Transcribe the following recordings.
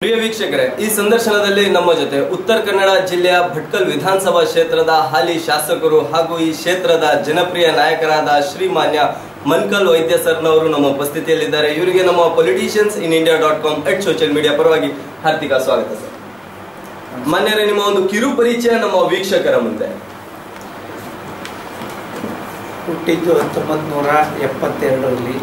ಪ್ರಿಯ ವೀಕ್ಷಕರೇ ಈ ಸಂದರ್ಶನದಲ್ಲಿ ನಮ್ಮ ಜೊತೆ ಉತ್ತರ ಕನ್ನಡ ಜಿಲ್ಲೆಯ ಭಟ್ಕಲ್ ವಿಧಾನಸಭಾ ಕ್ಷೇತ್ರದ ಹಾಲಿ ಶಾಸಕರು ಹಾಗೂ ಈ ಕ್ಷೇತ್ರದ ಜನಪ್ರಿಯ ನಾಯಕರಾದ ಶ್ರೀಮಾನ್ಯ ಮನ್ಕಲ್ ವೈದ್ಯ ಸರ್ನವರು ನಮ್ಮ ಉಪಸ್ಥಿತಿಯಲ್ಲಿದ್ದಾರೆ ಇವರಿಗೆ ನಮ್ಮ politicians in India dot com at social media ಪರವಾಗಿ ಹಾರ್ದಿಕ ಸ್ವಾಗತ ಸರ್ ಮಾನ್ಯರೇ ನಿಮ್ಮ ಒಂದು ಕಿರು ಪರಿಚಯ ನಮ್ಮ ವೀಕ್ಷಕರ ಮುಂದೆ ಹುಟ್ಟಿದ್ದು ಹತ್ತೊಂಬತ್ತು ನೂರ ಎಪ್ಪತ್ತೆರಡರಲ್ಲಿ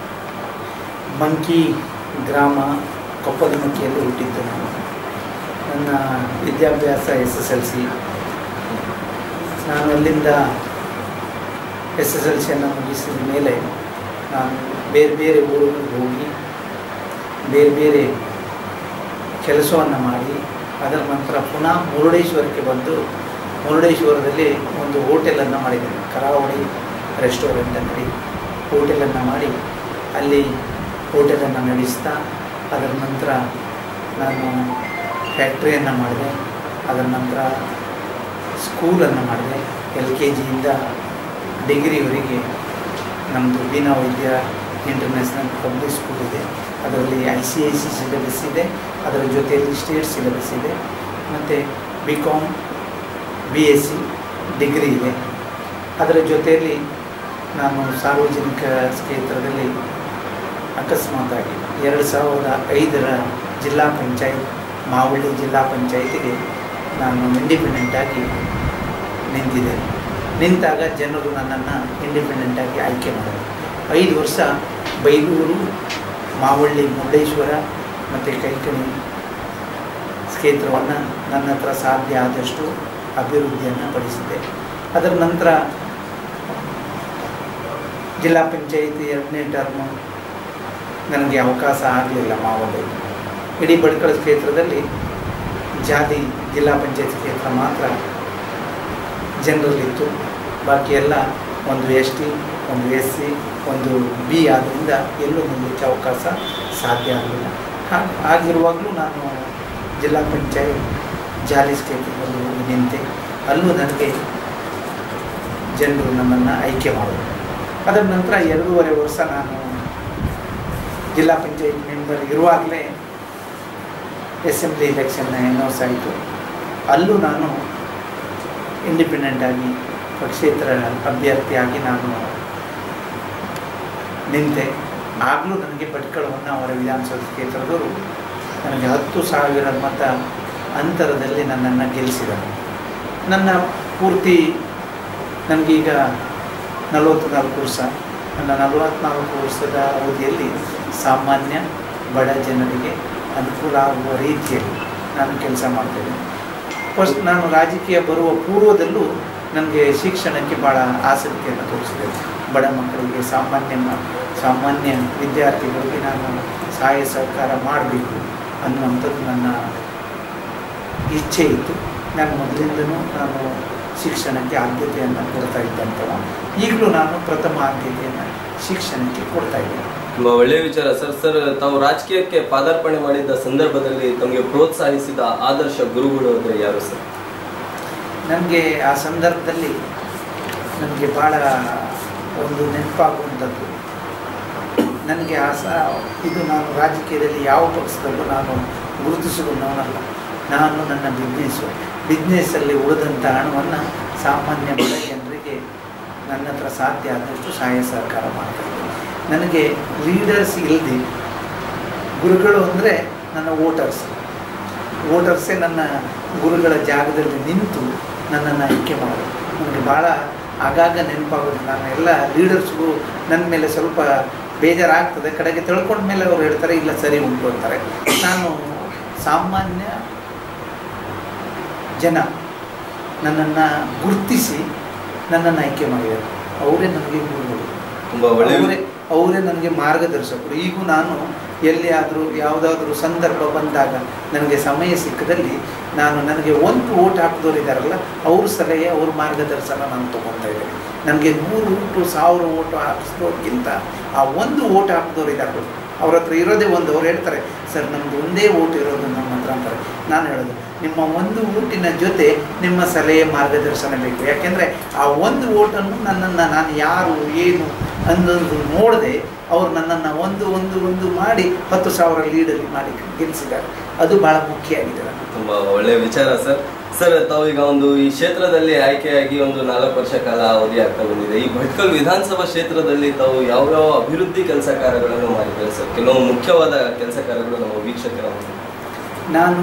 ಮಂಕಿ ಗ್ರಾಮ ಕೊಪ್ಪದಮಕ್ಕಿಯಲ್ಲಿ ಹುಟ್ಟಿದ್ದು ನಾನು ನನ್ನ ವಿದ್ಯಾಭ್ಯಾಸ ಎಸ್ ಎಸ್ ಎಲ್ ಸಿ ನಾನು ಅಲ್ಲಿಂದ ಎಸ್ ಎಸ್ ಎಲ್ ಸಿಯನ್ನು ಮುಗಿಸಿದ ಮೇಲೆ ನಾನು ಬೇರೆ ಬೇರೆ ಊರುಗಳಿಗೆ ಹೋಗಿ ಬೇರೆ ಬೇರೆ ಕೆಲಸವನ್ನು ಮಾಡಿ ಅದರ ನಂತರ ಪುನಃ ಮುರುಡೇಶ್ವರಕ್ಕೆ ಬಂದು ಮುರುಡೇಶ್ವರದಲ್ಲಿ ಒಂದು ಹೋಟೆಲನ್ನು ಮಾಡಿದ್ದೇನೆ ಕರಾವಳಿ ರೆಸ್ಟೋರೆಂಟ್ ಅಂಗಡಿ ಹೋಟೆಲನ್ನು ಮಾಡಿ ಅಲ್ಲಿ ಹೋಟೆಲನ್ನು ನಡೆಸ್ತಾ ಅದರ ನಂತರ ನಾನು ಫ್ಯಾಕ್ಟ್ರಿಯನ್ನು ಮಾಡಿದೆ ಅದರ ನಂತರ ಸ್ಕೂಲನ್ನು ಮಾಡಿದೆ ಎಲ್ ಕೆ ಜಿಯಿಂದ ಡಿಗ್ರಿವರೆಗೆ ನಮ್ಮದು ಬೀನಾ ವೈದ್ಯ ಇಂಟರ್ನ್ಯಾಷನಲ್ ಪಬ್ಲಿಕ್ ಸ್ಕೂಲ್ ಇದೆ ಅದರಲ್ಲಿ I C I C syllabus ಇದೆ ಅದರ ಜೊತೆಯಲ್ಲಿ ಸ್ಟೇಟ್ ಸಿಲೆಬಸ್ ಇದೆ ಮತ್ತು B com B S C degree ಇದೆ ಅದರ ಜೊತೆಯಲ್ಲಿ ನಾನು ಸಾರ್ವಜನಿಕ ಕ್ಷೇತ್ರದಲ್ಲಿ ಅಕಸ್ಮಾತಾಗಿ ಎರಡು ಸಾವಿರದ ಐದರ ಜಿಲ್ಲಾ ಪಂಚಾಯತ್ ಮಾವಳ್ಳಿ ಜಿಲ್ಲಾ ಪಂಚಾಯತಿಗೆ ನಾನು ಇಂಡಿಪೆಂಡೆಂಟಾಗಿ ನಿಂತಿದ್ದೇನೆ ನಿಂತಾಗ ಜನರು ನನ್ನನ್ನು ಇಂಡಿಪೆಂಡೆಂಟಾಗಿ ಆಯ್ಕೆ ಮಾಡಿದರು ಐದು ವರ್ಷ ಬೈಲೂರು ಮಾವಳ್ಳಿ ಮುರುಡೇಶ್ವರ ಮತ್ತು ಕೈಕಣಿ ಕ್ಷೇತ್ರವನ್ನು ನನ್ನ ಹತ್ರ ಸಾಧ್ಯ ಆದಷ್ಟು ಅಭಿವೃದ್ಧಿಯನ್ನು ಪಡಿಸಿದೆ ಅದರ ನಂತರ ಜಿಲ್ಲಾ ಪಂಚಾಯಿತಿ ಎರಡನೇ ಟರ್ಮು ನನಗೆ ಅವಕಾಶ ಆಗಲಿಲ್ಲ ಮಾವಳ್ಳಿ ಇಡೀ ಬಡ್ಕಳ ಕ್ಷೇತ್ರದಲ್ಲಿ ಜಾತಿ ಜಿಲ್ಲಾ ಪಂಚಾಯತ್ ಕ್ಷೇತ್ರ ಮಾತ್ರ ಜನರಲ್ಲಿತ್ತು ಬಾಕಿ ಎಲ್ಲ ಒಂದು ಎಸ್ ಟಿ ಒಂದು ಎಸ್ ಸಿ ಒಂದು ಬಿ ಆದ್ದರಿಂದ ಎಲ್ಲೂ ನಿಲ್ಲಕ್ಕೆ ಅವಕಾಶ ಸಾಧ್ಯ ಆಗಲಿಲ್ಲ ಹಾಗೆ ಆಗಿರುವಾಗಲೂ ನಾನು ಜಿಲ್ಲಾ ಪಂಚಾಯತ್ ಜಾಲಿ ಕ್ಷೇತ್ರದಲ್ಲಿ ಹೋಗಿ ನಿಂತೆ ಅಲ್ಲೂ ನನಗೆ ಜನರು ನನ್ನನ್ನು ಆಯ್ಕೆ ಮಾಡಿದರು ಅದರ ನಂತರ ಎರಡೂವರೆ ವರ್ಷ ನಾನು ಜಿಲ್ಲಾ ಪಂಚಾಯತ್ ಮೆಂಬರ್ ಇರುವಾಗಲೇ ಅಸೆಂಬ್ಲಿ ಎಲೆಕ್ಷನ್ನ ಅನೌನ್ಸ್ ಆಯಿತು ಅಲ್ಲೂ ನಾನು ಇಂಡಿಪೆಂಡೆಂಟಾಗಿ ಪಕ್ಷೇತರ ಅಭ್ಯರ್ಥಿಯಾಗಿ ನಾನು ನಿಂತೆ ಆಗಲೂ ನನಗೆ ಭಟ್ಕಳವನ್ನು ಅವರ ವಿಧಾನಸಭಾ ಕ್ಷೇತ್ರದವರು ನನಗೆ ಹತ್ತು ಸಾವಿರ ಮತ ಅಂತರದಲ್ಲಿ ನನ್ನನ್ನು ಗೆಲ್ಲಿಸಿದರು ನನ್ನ ಪೂರ್ತಿ ನನಗೀಗ ನಲವತ್ತು ನಾಲ್ಕು ವರ್ಷ ನನ್ನ ನಲವತ್ತ್ನಾಲ್ಕು ವರ್ಷದ ಅವಧಿಯಲ್ಲಿ ಸಾಮಾನ್ಯ ಬಡ ಜನರಿಗೆ ಅನುಕೂಲ ಆಗುವ ರೀತಿಯಲ್ಲಿ ನಾನು ಕೆಲಸ ಮಾಡ್ತೇನೆ ಫಸ್ಟ್ ನಾನು ರಾಜಕೀಯ ಬರುವ ಪೂರ್ವದಲ್ಲೂ ನನಗೆ ಶಿಕ್ಷಣಕ್ಕೆ ಭಾಳ ಆಸಕ್ತಿಯನ್ನು ತೋರಿಸಿದೆ ಬಡ ಮಕ್ಕಳಿಗೆ ಸಾಮಾನ್ಯ ಮ- ಸಾಮಾನ್ಯ ವಿದ್ಯಾರ್ಥಿಗಳಿಗೆ ನಾನು ಸಹಾಯ ಸಹಕಾರ ಮಾಡಬೇಕು ಅನ್ನುವಂಥದ್ದು ನನ್ನ ಇಚ್ಛೆ ಇತ್ತು ನಾನು ಮೊದಲಿಂದನೂ ನಾನು ಶಿಕ್ಷಣಕ್ಕೆ ಆದ್ಯತೆಯನ್ನು ಕೊಡ್ತಾ ಇದ್ದಂಥವ ಈಗಲೂ ನಾನು ಪ್ರಥಮ ಆದ್ಯತೆಯನ್ನು ಶಿಕ್ಷಣಕ್ಕೆ ಕೊಡ್ತಾ ಇದ್ದೇನೆ ತುಂಬಾ ಒಳ್ಳೆಯ ವಿಚಾರ ಸರ್ ಸರ್ ತಾವು ರಾಜಕೀಯಕ್ಕೆ ಪಾದಾರ್ಪಣೆ ಮಾಡಿದ್ದ ಸಂದರ್ಭದಲ್ಲಿ ತಮಗೆ ಪ್ರೋತ್ಸಾಹಿಸಿದ ಆದರ್ಶ ಗುರುಗಳು ಅಂದ್ರೆ ಯಾರು ಸರ್ ನನಗೆ ಆ ಸಂದರ್ಭದಲ್ಲಿ ನನಗೆ ಭಾಳ ಒಂದು ನೆನಪಾಗುವಂಥದ್ದು ನನಗೆ ಆ ಸ ಇದು ನಾನು ರಾಜಕೀಯದಲ್ಲಿ ಯಾವ ಪಕ್ಷದಲ್ಲೂ ನಾನು ಗುರುತಿಸಿಕೊಂಡವನಲ್ಲ ನಾನು ನನ್ನ ಬಿಸ್ನೆಸ್ಸು ಬಿಸ್ನೆಸ್ಸಲ್ಲಿ ಉಳಿದಂಥ ಹಣವನ್ನು ಸಾಮಾನ್ಯ ಬಡ ಜನರಿಗೆ ನನ್ನ ಹತ್ರ ಸಾಧ್ಯ ಆದಷ್ಟು ಸಹಾಯ ಸಹಕಾರ ಮಾಡ್ತಾಯಿದ್ದೆ ನನಗೆ ಲೀಡರ್ಸ್ ಇಲ್ಲದೆ ಗುರುಗಳು ಅಂದರೆ ನನ್ನ ವೋಟರ್ಸ್ ವೋಟರ್ಸೇ ನನ್ನ ಗುರುಗಳ ಜಾಗದಲ್ಲಿ ನಿಂತು ನನ್ನನ್ನು ಆಯ್ಕೆ ಮಾಡೋದು ನನಗೆ ಭಾಳ ಆಗಾಗ ನೆನಪಾಗೋದು ನಾನು ಎಲ್ಲ ಲೀಡರ್ಸ್ಗೂ ನನ್ನ ಮೇಲೆ ಸ್ವಲ್ಪ ಬೇಜಾರಾಗ್ತದೆ ಕಡೆಗೆ ತಿಳ್ಕೊಂಡ ಮೇಲೆ ಅವ್ರು ಹೇಳ್ತಾರೆ ಇಲ್ಲ ಸರಿ ಉಂಟು ಅಂತಾರೆ ನಾನು ಸಾಮಾನ್ಯ ಜನ ನನ್ನನ್ನು ಗುರುತಿಸಿ ನನ್ನನ್ನು ಆಯ್ಕೆ ಮಾಡಿದ್ದಾರೆ ಅವರೇ ನನಗೆ ಗುರುಗಳು ತುಂಬಾ ಒಳ್ಳೆಯ ಅವರೇ ಅವರೇ ನನಗೆ ಮಾರ್ಗದರ್ಶಕರು ಈಗೂ ನಾನು ಎಲ್ಲಿಯಾದರೂ ಯಾವುದಾದ್ರೂ ಸಂದರ್ಭ ಬಂದಾಗ ನನಗೆ ಸಮಯ ಸಿಕ್ಕದಲ್ಲಿ ನಾನು ನನಗೆ ಒಂದು ಓಟ್ ಹಾಕಿದವರು ಇದ್ದಾರಲ್ಲ ಅವ್ರ ಸಲಹೆ ಅವ್ರ ಮಾರ್ಗದರ್ಶನ ನಾನು ತೊಗೊತಾ ಇದ್ದೇನೆ ನನಗೆ ನೂರು ಓಟು ಸಾವಿರ ಓಟು ಹಾಕಿಸೋಕ್ಕಿಂತ ಆ ಒಂದು ಓಟ್ ಹಾಕಿದವ್ರು ಇದ್ದಾರೆ ಅವ್ರ ಹತ್ರ ಇರೋದೇ ಒಂದು ಅವ್ರು ಹೇಳ್ತಾರೆ ಸರ್ ನಮ್ಮದು ಒಂದೇ ಓಟ್ ಇರೋದು ನಮ್ಮ ಹತ್ರ ಅಂತಾರೆ ನಾನು ಹೇಳೋದು ನಿಮ್ಮ ಒಂದು ಓಟಿನ ಜೊತೆ ನಿಮ್ಮ ಸಲಹೆ ಮಾರ್ಗದರ್ಶನ ಬೇಕು ಯಾಕೆಂದರೆ ಆ ಒಂದು ಓಟನ್ನು ನನ್ನನ್ನು ನಾನು ಯಾರು ಏನು ಅನ್ನೋದು ನೋಡದೆ ಅವ್ರು ನನ್ನನ್ನು ಒಂದು ಒಂದು ಒಂದು ಮಾಡಿ ಹತ್ತು ಸಾವಿರ ಲೀಡಲ್ಲಿ ಮಾಡಿ ಗೆಲ್ಲಿಸಿದ್ದಾರೆ ಅದು ಭಾಳ ಮುಖ್ಯ ಆಗಿದೆ ನನಗೆ. ತುಂಬಾ ಒಳ್ಳೆಯ ವಿಚಾರ ಸರ್ ಸರ್ ತಾವು ಈಗ ಒಂದು ಈ ಕ್ಷೇತ್ರದಲ್ಲಿ ಆಯ್ಕೆಯಾಗಿ ಒಂದು ನಾಲ್ಕು ವರ್ಷ ಕಾಲ ಅವಧಿ ಆಗ್ತಾ ಬಂದಿದೆ ಈ ಭಟ್ಕಲ್ ವಿಧಾನಸಭಾ ಕ್ಷೇತ್ರದಲ್ಲಿ ತಾವು ಯಾವ ಯಾವ ಅಭಿವೃದ್ಧಿ ಕೆಲಸ ಕಾರ್ಯಗಳನ್ನು ಮಾಡಿದ್ದಾರೆ ಸರ್ ಕೆಲವು ಮುಖ್ಯವಾದ ಕೆಲಸ ಕಾರ್ಯಗಳು ನಮ್ಮ ವೀಕ್ಷಕರ ಮುಂದೆ. ನಾನು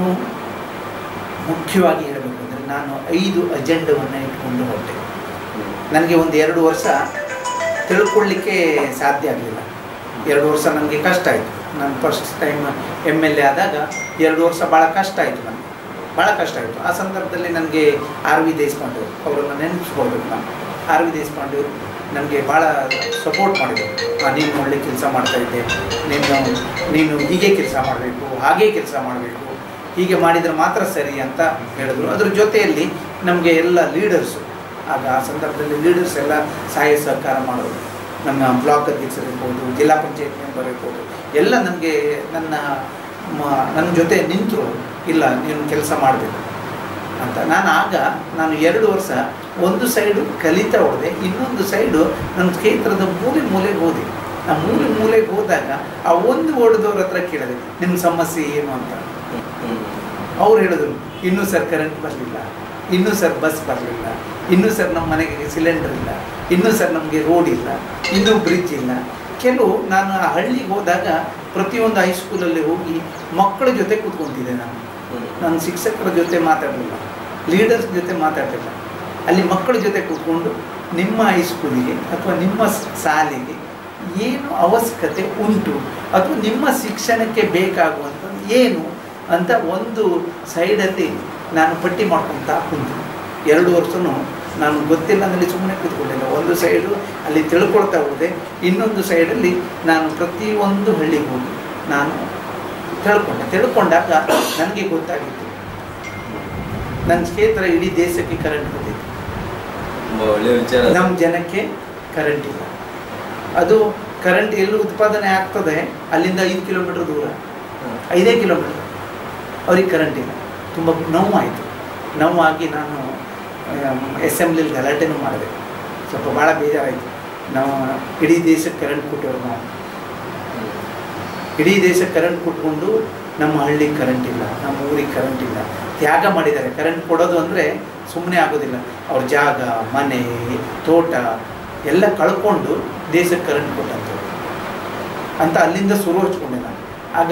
ಮುಖ್ಯವಾಗಿ ಹೇಳಬೇಕು ಅಂದರೆ ನಾನು ಐದು ಅಜೆಂಡವನ್ನು ಇಟ್ಕೊಂಡು ಹೊರಟೆ ನನಗೆ ಒಂದು ಎರಡು ವರ್ಷ ತಿಳ್ಕೊಳ್ಳಿಕ್ಕೆ ಸಾಧ್ಯ ಆಗಲಿಲ್ಲ ಎರಡು ವರ್ಷ ನನಗೆ ಕಷ್ಟ ಆಯಿತು ನಾನು first time M L A ಆದಾಗ ಎರಡು ವರ್ಷ ಭಾಳ ಕಷ್ಟ ಆಯಿತು ನನಗೆ ಭಾಳ ಕಷ್ಟ ಆಯಿತು ಆ ಸಂದರ್ಭದಲ್ಲಿ ನನಗೆ ಆರ್ ವಿ ದೇಶಪಾಂಡೆ ಅವರನ್ನು ನೆನಪಿಸ್ಕೊಳ್ಬೇಕು ನಾನು ಆರ್ ವಿ ದೇಶಪಾಂಡೆ ನನಗೆ ಭಾಳ ಸಪೋರ್ಟ್ ಮಾಡಿದರು ಆ, ನೀನು ಒಳ್ಳೆ ಕೆಲಸ ಮಾಡ್ತಾ ಇದ್ದೆ ನೀನು ನೀನು ಹೀಗೆ ಕೆಲಸ ಮಾಡಬೇಕು ಹಾಗೆ ಕೆಲಸ ಮಾಡಬೇಕು ಹೀಗೆ ಮಾಡಿದರೆ ಮಾತ್ರ ಸರಿ ಅಂತ ಹೇಳಿದ್ರು ಅದ್ರ ಜೊತೆಯಲ್ಲಿ ನಮಗೆ ಎಲ್ಲ ಲೀಡರ್ಸು ಆಗ ಆ ಸಂದರ್ಭದಲ್ಲಿ ಲೀಡರ್ಸ್ ಎಲ್ಲ ಸಹಾಯ ಸಹಕಾರ ಮಾಡೋರು ನಮ್ಮ ಬ್ಲಾಕ್ ಅಧ್ಯಕ್ಷರು ಇರ್ಬೋದು ಜಿಲ್ಲಾ ಪಂಚಾಯತ್ ಮೆಂಬರ್ ಇರ್ಬೋದು ಎಲ್ಲ ನನಗೆ ನನ್ನ ಮ- ನನ್ನ ಜೊತೆ ನಿಂತರು ಇಲ್ಲ ನೀನು ಕೆಲಸ ಮಾಡಬೇಕು ಅಂತ ನಾನು ಆಗ ನಾನು ಎರಡು ವರ್ಷ ಒಂದು ಸೈಡು ಕಲಿತಾ ಹೋದೆ ಇನ್ನೊಂದು ಸೈಡು ನನ್ನ ಕ್ಷೇತ್ರದ ಮೂಲೆ ಮೂಲೆಗೆ ಹೋದೆ ಆ ಮೂಲೆ ಮೂಲೆಗೆ ಹೋದಾಗ ಆ ಒಂದು ಓಡಿದವ್ರ ಹತ್ರ ಕೇಳಿದೆ ನಿಮ್ಮ ಸಮಸ್ಯೆ ಏನು ಅಂತ ಹ್ಮ್. ಅವ್ರು ಹೇಳಿದ್ರು ಇನ್ನೂ ಸರ್ ಕರೆಂಟ್ ಬರಲಿಲ್ಲ ಇನ್ನೂ ಸರ್ ಬಸ್ ಬರಲಿಲ್ಲ ಇನ್ನೂ ಸರ್ ನಮ್ಮ ಮನೆಗೆ ಸಿಲಿಂಡರ್ ಇಲ್ಲ ಇನ್ನೂ ಸರ್ ನಮಗೆ ರೋಡ್ ಇಲ್ಲ ಇನ್ನೂ ಬ್ರಿಡ್ಜ್ ಇಲ್ಲ ಕೆಲವು ನಾನು ಆ ಹಳ್ಳಿಗೆ ಹೋದಾಗ ಪ್ರತಿಯೊಂದು ಹೈಸ್ಕೂಲಲ್ಲಿ ಹೋಗಿ ಮಕ್ಕಳ ಜೊತೆ ಕೂತ್ಕೊಂತಿದ್ದೆ ನಾನು ಹ್ಮ್. ನಾನು ಶಿಕ್ಷಕರ ಜೊತೆ ಮಾತಾಡಲಿಲ್ಲ ಲೀಡರ್ಸ್ ಜೊತೆ ಮಾತಾಡಲಿಲ್ಲ ಅಲ್ಲಿ ಮಕ್ಕಳ ಜೊತೆ ಕೂತ್ಕೊಂಡು ನಿಮ್ಮ ಹೈಸ್ಕೂಲಿಗೆ ಅಥವಾ ನಿಮ್ಮ ಸ್- ಶಾಲೆಗೆ ಏನು ಅವಶ್ಯಕತೆ ಉಂಟು ಅಥವಾ ನಿಮ್ಮ ಶಿಕ್ಷಣಕ್ಕೆ ಬೇಕಾಗುವಂಥದ್ದು ಏನು ಅಂತ ಒಂದು ಸೈಡಲ್ಲಿ ನಾನು ಪಟ್ಟಿ ಮಾಡ್ಕೊತ ಕುಂತು ಎರಡು ವರ್ಷನೂ ನಾನು ಗೊತ್ತಿಲ್ಲ ಅಂದರೆ ಸುಮ್ಮನೆ ಕೂತ್ಕೊಂಡಿಲ್ಲ ಒಂದು ಸೈಡು ಅಲ್ಲಿ ತಿಳ್ಕೊಳ್ತಾ ಹೋದೆ ಇನ್ನೊಂದು ಸೈಡಲ್ಲಿ ನಾನು ಪ್ರತಿಯೊಂದು ಹಳ್ಳಿಗೆ ಹೋಗಿ ನಾನು ತಿಳ್ಕೊಂಡೆ ತಿಳ್ಕೊಂಡಾಗ ನನಗೆ ಗೊತ್ತಾಗಿತ್ತು ನನ್ನ ಕ್ಷೇತ್ರ ಇಡೀ ದೇಶಕ್ಕೆ ಕರೆಂಟ್ ಬಂದಿತ್ತು ತುಂಬಾ ಒಳ್ಳೆಯ ವಿಚಾರ ಸರ್. ನಮ್ಮ ಜನಕ್ಕೆ ಕರೆಂಟ್ ಇಲ್ಲ ಅದು ಕರೆಂಟ್ ಎಲ್ಲಿ ಉತ್ಪಾದನೆ ಆಗ್ತದೆ ಅಲ್ಲಿಂದ ಐದು ಕಿಲೋಮೀಟರ್ ದೂರ ಹ್ಮ್. ಐದೇ ಕಿಲೋಮೀಟರ್ ಅವ್ರಿಗೆ ಕರೆಂಟ್ ಇಲ್ಲ ತುಂಬ ನೋವಾಯಿತು ನೋವಾಗಿ ನಾನು ಅಸೆಂಬ್ಲಿಲಿ ಗಲಾಟೆನೂ ಮಾಡಿದೆ ಸ್ವಲ್ಪ ಭಾಳ ಬೇಜಾರಾಯಿತು ನಾವು ಇಡೀ ದೇಶಕ್ಕೆ ಕರೆಂಟ್ ಕೊಟ್ಟವರು ನಾವು ಇಡೀ ದೇಶಕ್ಕೆ ಕರೆಂಟ್ ಕೊಟ್ಕೊಂಡು ನಮ್ಮ ಹಳ್ಳಿಗೆ ಕರೆಂಟ್ ಇಲ್ಲ ನಮ್ಮ ಊರಿಗೆ ಕರೆಂಟ್ ಇಲ್ಲ ತ್ಯಾಗ ಮಾಡಿದ್ದಾರೆ ಕರೆಂಟ್ ಕೊಡೋದು ಅಂದರೆ ಸುಮ್ಮನೆ ಆಗೋದಿಲ್ಲ ಅವ್ರ ಜಾಗ ಮನೆ ತೋಟ ಎಲ್ಲ ಕಳ್ಕೊಂಡು ದೇಶಕ್ಕೆ ಕರೆಂಟ್ ಕೊಟ್ಟಂಥವ್ರು ಅಂತ ಅಲ್ಲಿಂದ ಶುರು ಹಚ್ಕೊಂಡೆ ನಾನು ಆಗ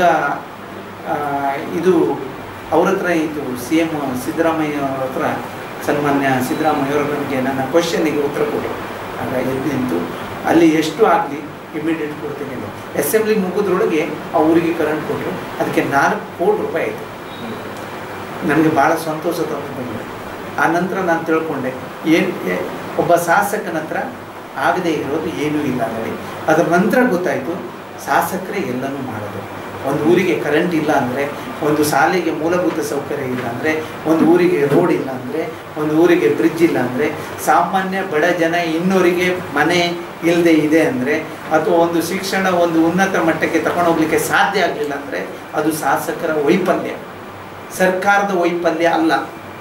ಆ, ಇದು ಅವ್ರ ಹತ್ರ ಇದು ಸಿ ಎಮ್ ಸಿದ್ದರಾಮಯ್ಯ ಅವ್ರ ಹತ್ರ ಸನ್ಮಾನ್ಯ ಸಿದ್ದರಾಮಯ್ಯ ಅವರು ನನಗೆ ನನ್ನ ಕ್ವಶನಿಗೆ ಉತ್ತರ ಕೊಟ್ಟರು ಆಗ ಎದ್ದು ನಿಂತು ಅಲ್ಲಿ ಎಷ್ಟು ಆಗಲಿ ಇಮಿಡಿಯೇಟ್ ಕೊಡ್ತೀನಿ ಅಂತ. ಅಸೆಂಬ್ಲಿ ಮುಗಿದ್ರೊಳಗೆ ಆ ಊರಿಗೆ ಕರೆಂಟ್ ಕೊಟ್ಟರು ಅದಕ್ಕೆ ನಾಲ್ಕು ಕೋಟಿ ರೂಪಾಯಿ ಆಯಿತು ಹ್ಮ್. ನನಗೆ ಭಾಳ ಸಂತೋಷ ತಂದು ಬಂದಿದೆ ಆ ನಂತರ ನಾನು ತಿಳ್ಕೊಂಡೆ ಏನು ಒಬ್ಬ ಶಾಸಕನ ಹತ್ರ ಆಗದೇ ಇರೋದು ಏನೂ ಇಲ್ಲ ನೋಡಿ ಅದರ ನಂತರ ಗೊತ್ತಾಯಿತು ಶಾಸಕರೇ ಎಲ್ಲನೂ ಮಾಡೋದು ಒಂದು ಊರಿಗೆ ಕರೆಂಟ್ ಇಲ್ಲ ಅಂದರೆ ಒಂದು ಶಾಲೆಗೆ ಮೂಲಭೂತ ಸೌಕರ್ಯ ಇಲ್ಲ ಅಂದರೆ ಒಂದು ಊರಿಗೆ ರೋಡ್ ಇಲ್ಲ ಅಂದರೆ ಒಂದು ಊರಿಗೆ ಬ್ರಿಡ್ಜ್ ಇಲ್ಲ ಅಂದರೆ ಸಾಮಾನ್ಯ ಬಡ ಜನ ಇನ್ನೋರಿಗೆ ಮನೆ ಇಲ್ಲದೆ ಇದೆ ಅಂದರೆ ಅಥವಾ ಒಂದು ಶಿಕ್ಷಣ ಒಂದು ಉನ್ನತ ಮಟ್ಟಕ್ಕೆ ತಗೊಂಡೋಗ್ಲಿಕ್ಕೆ ಸಾಧ್ಯ ಆಗಲಿಲ್ಲ ಅಂದರೆ ಅದು ಶಾಸಕರ ವೈಫಲ್ಯ ಸರ್ಕಾರದ ವೈಫಲ್ಯ ಅಲ್ಲ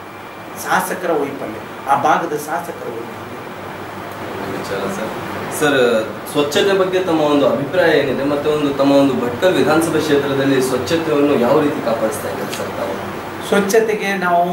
ಶಾಸಕರ ವೈಫಲ್ಯ ಆ ಭಾಗದ ಶಾಸಕರ ವೈಫಲ್ಯ ಒಳ್ಳೆಯ ವಿಚಾರ ಸರ್ ಸರ್ ಸ್ವಚ್ಛತೆ ಬಗ್ಗೆ ತಮ್ಮ ಒಂದು ಅಭಿಪ್ರಾಯ ಏನಿದೆ ಮತ್ತೆ ಒಂದು ತಮ್ಮ ಒಂದು ಭಟ್ಕಲ್ ವಿಧಾನಸಭಾ ಕ್ಷೇತ್ರದಲ್ಲಿ ಸ್ವಚ್ಛತೆಯನ್ನು ಯಾವ ರೀತಿ ಕಾಪಾಡಿಸ್ತಾ ಇದ್ದಾರೆ ಸರ್ ತಾವು ಸ್ವಚ್ಛತೆಗೆ ನಾವು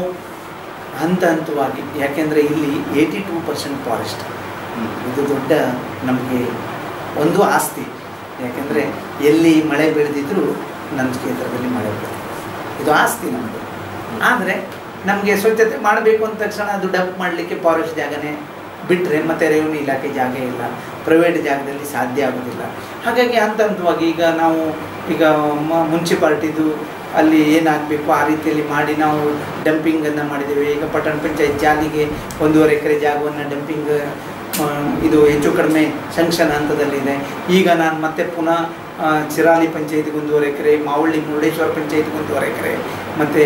ಹಂತ ಹಂತವಾಗಿ ಯಾಕೆಂದರೆ ಇಲ್ಲಿ eighty two percent forest hmm. ಇದು ದೊಡ್ಡ ನಮಗೆ ಒಂದು ಆಸ್ತಿ ಯಾಕೆಂದರೆ ಎಲ್ಲಿ ಮಳೆ ಬೆಳೆದಿದ್ರೂ ನನ್ನ ಕ್ಷೇತ್ರದಲ್ಲಿ ಮಳೆ ಬೆಳೆದಿದೆ ಇದು ಆಸ್ತಿ ನಮ್ಮದು ಆದರೆ ನಮಗೆ ಸ್ವಚ್ಛತೆ ಮಾಡಬೇಕು ಅಂದ ತಕ್ಷಣ ಅದು ಡಂಪ್ ಮಾಡಲಿಕ್ಕೆ ಫಾರೆಸ್ಟ್ ಜಾಗನೇ ಬಿಟ್ಟರೆ ಮತ್ತು ರೆವಿನ್ಯೂ ಇಲಾಖೆ ಜಾಗ ಇಲ್ಲ ಪ್ರೈವೇಟ್ ಜಾಗದಲ್ಲಿ ಸಾಧ್ಯ ಆಗೋದಿಲ್ಲ ಹಾಗಾಗಿ ಹಂತ ಹಂತವಾಗಿ ಈಗ ನಾವು ಈಗ ಮುನ್ಸಿಪಾಲ್ಟಿದು ಅಲ್ಲಿ ಏನಾಗಬೇಕು ಆ ರೀತಿಯಲ್ಲಿ ಮಾಡಿ ನಾವು ಡಂಪಿಂಗನ್ನು ಮಾಡಿದ್ದೇವೆ ಈಗ ಪಟ್ಟಣ ಪಂಚಾಯತ್ ಜಾಲಿಗೆ ಒಂದೂವರೆ ಎಕರೆ ಜಾಗವನ್ನು ಡಂಪಿಂಗ್ ಆ, ಇದು ಹೆಚ್ಚು ಕಡಿಮೆ ಶಂಕ್ಷನ್ ಹಂತದಲ್ಲಿದೆ ಈಗ ನಾನು ಮತ್ತೆ ಪುನಃ ಆ, ಚಿರಾಲಿ ಪಂಚಾಯತ್ಗೆ ಒಂದೂವರೆ ಎಕರೆ ಮಾವಳ್ಳಿ ಮುರುಡೇಶ್ವರ ಪಂಚಾಯತ್ಗೆ ಒಂದೂವರೆ ಎಕರೆ ಮತ್ತು